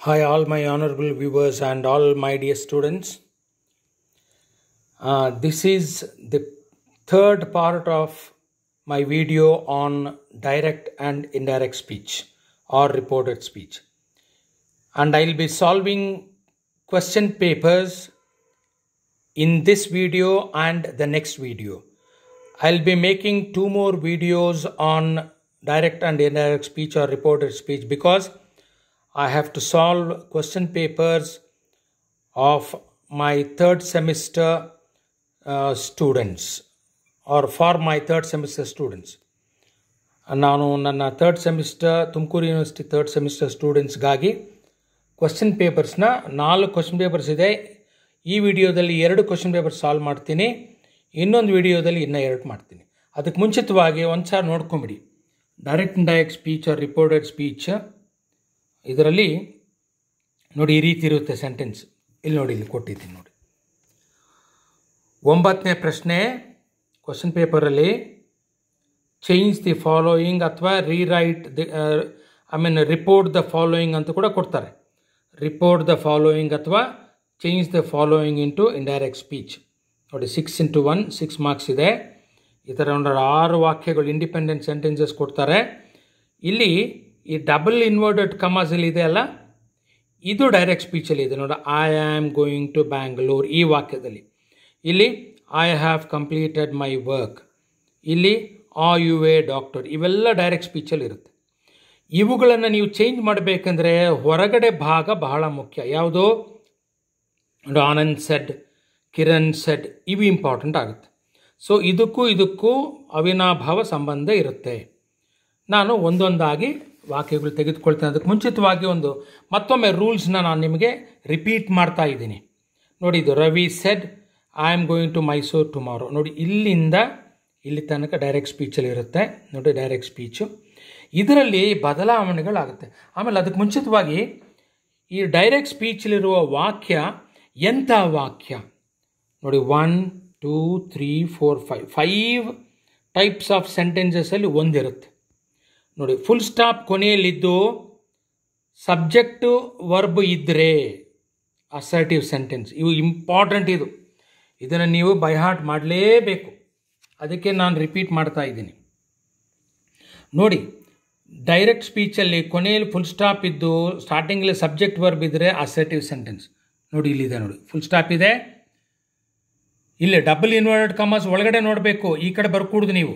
Hi, all my honorable viewers and all my dear students. Uh, this is the third part of my video on direct and indirect speech or reported speech. And I'll be solving question papers in this video and the next video. I'll be making two more videos on direct and indirect speech or reported speech because I have to solve question papers of my third semester uh, students or for my third semester students. ನಾನು ನನ್ನ third semester Tumakuru university third semester ಸ್ಟೂಡೆಂಟ್ಸ್ಗಾಗಿ question ಪೇಪರ್ಸ್ನ ನಾಲ್ಕು question papers ಇದೆ ಈ ವಿಡಿಯೋದಲ್ಲಿ ಎರಡು question papers solve ಮಾಡ್ತೀನಿ ಇನ್ನೊಂದು ವಿಡಿಯೋದಲ್ಲಿ ಇನ್ನೂ ಎರಡು ಮಾಡ್ತೀನಿ ಅದಕ್ಕೆ ಮುಂಚಿತವಾಗಿ ಒಂದು ಸಾರಿ ನೋಡ್ಕೊಂಬಿಡಿ direct direct speech or reported speech ಇದರಲ್ಲಿ ನೋಡಿ ಈ ರೀತಿ ಇರುತ್ತೆ ಸೆಂಟೆನ್ಸ್ ಇಲ್ಲಿ ನೋಡಿ ಇಲ್ಲಿ ಕೊಟ್ಟಿದ್ದೀನಿ ನೋಡಿ ಒಂಬತ್ತನೇ ಪ್ರಶ್ನೆ ಕ್ವಶನ್ ಪೇಪರಲ್ಲಿ ಚೇಂಜ್ ದಿ ಫಾಲೋಯಿಂಗ್ ಅಥವಾ rewrite the I mean report the following ಅಂತ ಕೂಡ ಕೊಡ್ತಾರೆ ರಿಪೋರ್ಟ್ ದ ಫಾಲೋಯಿಂಗ್ ಅಥವಾ change the following into indirect speech ನೋಡಿ six into one six marks ಇದೆ ಈ ಥರ ಒಂದು ಆರು ವಾಕ್ಯಗಳು ಇಂಡಿಪೆಂಡೆಂಟ್ ಸೆಂಟೆನ್ಸಸ್ ಕೊಡ್ತಾರೆ ಇಲ್ಲಿ ಈ ಡಬಲ್ ಇನ್ವರ್ಟೆಡ್ ಕಮಾಸಲ್ಲಿ ಇದೆ ಅಲ್ಲ ಇದು ಡೈರೆಕ್ಟ್ ಸ್ಪೀಚಲ್ಲಿ ಇದೆ ನೋಡಿ I am going to Bangalore ಈ ವಾಕ್ಯದಲ್ಲಿ ಇಲ್ಲಿ I have completed my work ಇಲ್ಲಿ ಆ ಯು ಎ ಡಾಕ್ಟರ್ ಇವೆಲ್ಲ ಡೈರೆಕ್ಟ್ ಸ್ಪೀಚಲ್ಲಿ ಇರುತ್ತೆ ಇವುಗಳನ್ನು ನೀವು ಚೇಂಜ್ ಮಾಡಬೇಕಂದ್ರೆ ಹೊರಗಡೆ ಭಾಗ ಬಹಳ ಮುಖ್ಯ ಯಾವುದು ಆನಂದ್ ಸೆಡ್ ಕಿರಣ್ ಸೆಡ್ ಇವು ಇಂಪಾರ್ಟೆಂಟ್ ಆಗುತ್ತೆ ಸೊ ಇದಕ್ಕೂ ಇದಕ್ಕೂ ಅವಿನಾಭಾವ ಸಂಬಂಧ ಇರುತ್ತೆ ನಾನು ಒಂದೊಂದಾಗಿ ವಾಕ್ಯಗಳು ತೆಗೆದುಕೊಳ್ತೇನೆ ಅದಕ್ಕೆ ಮುಂಚಿತವಾಗಿ ಒಂದು ಮತ್ತೊಮ್ಮೆ ರೂಲ್ಸ್ನ ನಾನು ನಿಮಗೆ ರಿಪೀಟ್ ಮಾಡ್ತಾ ಇದ್ದೀನಿ ನೋಡಿ ಇದು Ravi said I am going to Mysuru tomorrow ನೋಡಿ ಇಲ್ಲಿಂದ ಇಲ್ಲಿ ತನಕ ಡೈರೆಕ್ಟ್ ಸ್ಪೀಚಲ್ಲಿ ಇರುತ್ತೆ ನೋಡಿ ಡೈರೆಕ್ಟ್ ಸ್ಪೀಚು ಇದರಲ್ಲಿ ಬದಲಾವಣೆಗಳಾಗುತ್ತೆ ಆಮೇಲೆ ಅದಕ್ಕೆ ಮುಂಚಿತವಾಗಿ ಈ ಡೈರೆಕ್ಟ್ ಸ್ಪೀಚಲ್ಲಿರುವ ವಾಕ್ಯ ಎಂಥ ವಾಕ್ಯ ನೋಡಿ one two three four five five types of ಸೆಂಟೆನ್ಸಸಲ್ಲಿ ಒಂದಿರುತ್ತೆ ನೋಡಿ ಫುಲ್ ಸ್ಟಾಪ್ ಕೊನೆಯಲ್ಲಿದ್ದು ಸಬ್ಜೆಕ್ಟು ವರ್ಬ್ ಇದ್ದರೆ ಅಸರ್ಟಿವ್ ಸೆಂಟೆನ್ಸ್ ಇವು ಇಂಪಾರ್ಟೆಂಟ್ ಇದು ಇದನ್ನು ನೀವು ಬೈಹಾರ್ಟ್ ಮಾಡಲೇಬೇಕು ಅದಕ್ಕೆ ನಾನು ರಿಪೀಟ್ ಮಾಡ್ತಾ ಇದ್ದೀನಿ ನೋಡಿ ಡೈರೆಕ್ಟ್ ಸ್ಪೀಚಲ್ಲಿ ಕೊನೆಯಲ್ಲಿ ಫುಲ್ ಸ್ಟಾಪ್ ಇದ್ದು ಸ್ಟಾರ್ಟಿಂಗಲ್ಲಿ ಸಬ್ಜೆಕ್ಟ್ ವರ್ಬ್ ಇದ್ದರೆ ಅಸರ್ಟಿವ್ ಸೆಂಟೆನ್ಸ್ ನೋಡಿ ಇಲ್ಲಿದೆ ನೋಡಿ ಫುಲ್ ಸ್ಟಾಪ್ ಇದೆ ಇಲ್ಲಿ ಡಬಲ್ ಇನ್ವರ್ಟೆಡ್ ಕಮರ್ಸ್ ಒಳಗಡೆ ನೋಡಬೇಕು ಈ ಕಡೆ ಬರ್ಕೂಡ್ದು ನೀವು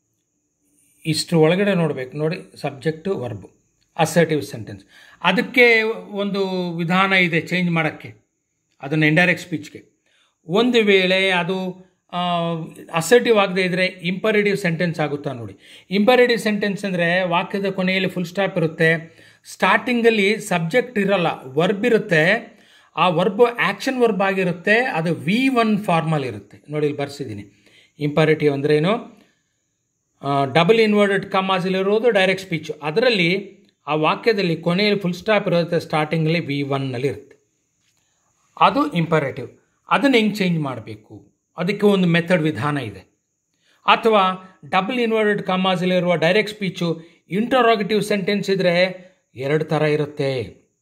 ಇಷ್ಟು ಒಳಗಡೆ ನೋಡಬೇಕು ನೋಡಿ ಸಬ್ಜೆಕ್ಟು ವರ್ಬು ಅಸರ್ಟಿವ್ ಸೆಂಟೆನ್ಸ್ ಅದಕ್ಕೆ ಒಂದು ವಿಧಾನ ಇದೆ ಚೇಂಜ್ ಮಾಡೋಕ್ಕೆ ಅದನ್ನು ಇಂಡೈರೆಕ್ಟ್ ಸ್ಪೀಚ್ಗೆ ಒಂದು ವೇಳೆ ಅದು ಅಸರ್ಟಿವ್ ಆಗದೆ ಇದ್ದರೆ ಇಂಪರೇಟಿವ್ ಸೆಂಟೆನ್ಸ್ ಆಗುತ್ತಾ ನೋಡಿ ಇಂಪರೇಟಿವ್ ಸೆಂಟೆನ್ಸ್ ಅಂದರೆ ವಾಕ್ಯದ ಕೊನೆಯಲ್ಲಿ ಫುಲ್ ಸ್ಟಾಪ್ ಇರುತ್ತೆ ಸ್ಟಾರ್ಟಿಂಗಲ್ಲಿ ಸಬ್ಜೆಕ್ಟ್ ಇರಲ್ಲ ವರ್ಬ್ ಇರುತ್ತೆ ಆ ವರ್ಬ್ ಆ್ಯಕ್ಷನ್ ವರ್ಬ್ ಆಗಿರುತ್ತೆ ಅದು ವಿ ಒನ್ ಫಾರ್ಮಲ್ ಇರುತ್ತೆ ನೋಡಿ ಇಲ್ಲಿ ಬರ್ಸಿದ್ದೀನಿ ಇಂಪರೇಟಿವ್ ಅಂದರೆ ಏನು ಡಬಲ್ ಇನ್ವರ್ಟೆಡ್ ಕಮಾಸಲ್ಲಿರೋದು ಡೈರೆಕ್ಟ್ ಸ್ಪೀಚು ಅದರಲ್ಲಿ ಆ ವಾಕ್ಯದಲ್ಲಿ ಕೊನೆಯಲ್ಲಿ ಫುಲ್ ಸ್ಟಾಪ್ ಇರುತ್ತೆ ಸ್ಟಾರ್ಟಿಂಗಲ್ಲಿ ವಿ ಒನ್ನಲ್ಲಿ ಇರುತ್ತೆ ಅದು ಇಂಪರೇಟಿವ್ ಅದನ್ನು ಹೆಂಗೆ ಚೇಂಜ್ ಮಾಡಬೇಕು ಅದಕ್ಕೆ ಒಂದು ಮೆಥಡ್ ವಿಧಾನ ಇದೆ ಅಥವಾ ಡಬಲ್ ಇನ್ವರ್ಟೆಡ್ ಕಮಾಸಲ್ಲಿರುವ ಡೈರೆಕ್ಟ್ ಸ್ಪೀಚು ಇಂಟರೋಗೇಟಿವ್ ಸೆಂಟೆನ್ಸ್ ಇದ್ದರೆ ಎರಡು ಥರ ಇರುತ್ತೆ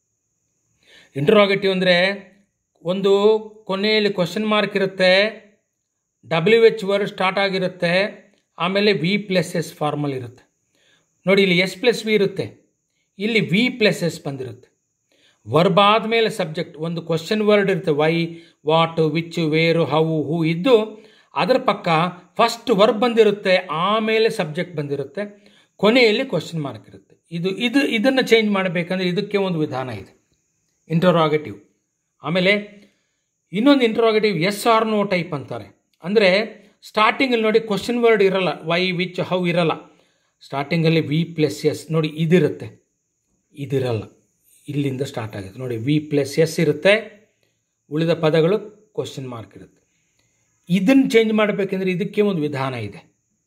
ಇಂಟರೋಗೇಟಿವ್ ಅಂದರೆ ಒಂದು ಕೊನೆಯಲ್ಲಿ ಕ್ವಶನ್ ಮಾರ್ಕ್ ಇರುತ್ತೆ ಡಬ್ಲ್ಯೂ ಎಚ್ ವರ್ಡ್ ಸ್ಟಾರ್ಟ್ ಆಗಿರುತ್ತೆ ಆಮೇಲೆ ವಿ ಪ್ಲಸ್ ಎಸ್ ಫಾರ್ಮಲ್ ಇರುತ್ತೆ ನೋಡಿ ಇಲ್ಲಿ ಎಸ್ ಪ್ಲಸ್ ವಿ ಇರುತ್ತೆ ಇಲ್ಲಿ ವಿ ಪ್ಲಸ್ ಎಸ್ ಬಂದಿರುತ್ತೆ ವರ್ಬ್ ಆದಮೇಲೆ ಸಬ್ಜೆಕ್ಟ್ ಒಂದು ಕ್ವಶನ್ ವರ್ಡ್ ಇರುತ್ತೆ why what which where how who ಇದ್ದು ಅದರ ಪಕ್ಕ ಫಸ್ಟ್ ವರ್ಬ್ ಬಂದಿರುತ್ತೆ ಆಮೇಲೆ ಸಬ್ಜೆಕ್ಟ್ ಬಂದಿರುತ್ತೆ ಕೊನೆಯಲ್ಲಿ ಕ್ವಶನ್ ಮಾರ್ಕ್ ಇರುತ್ತೆ ಇದು ಇದು ಇದನ್ನು ಚೇಂಜ್ ಮಾಡಬೇಕಂದ್ರೆ ಇದಕ್ಕೆ ಒಂದು ವಿಧಾನ ಇದೆ ಇಂಟರೋಗೇಟಿವ್ ಆಮೇಲೆ ಇನ್ನೊಂದು interrogative yes R no type ಅಂತಾರೆ ಅಂದರೆ ಸ್ಟಾರ್ಟಿಂಗಲ್ಲಿ ನೋಡಿ ಕ್ವಶನ್ ವರ್ಡ್ ಇರಲ್ಲ ವೈ ವಿಚ್ ಹೌ ಇರಲ್ಲ ಸ್ಟಾರ್ಟಿಂಗಲ್ಲಿ ವಿ ಪ್ಲಸ್ ಎಸ್ ನೋಡಿ ಇದಿರುತ್ತೆ ಇದಿರಲ್ಲ ಇಲ್ಲಿಂದ ಸ್ಟಾರ್ಟ್ ಆಗುತ್ತೆ ನೋಡಿ ವಿ ಪ್ಲಸ್ ಎಸ್ ಇರುತ್ತೆ ಉಳಿದ ಪದಗಳು ಕ್ವಶನ್ ಮಾರ್ಕ್ ಇರುತ್ತೆ ಇದನ್ನು ಚೇಂಜ್ ಮಾಡಬೇಕೆಂದ್ರೆ ಇದಕ್ಕೆ ಒಂದು ವಿಧಾನ ಇದೆ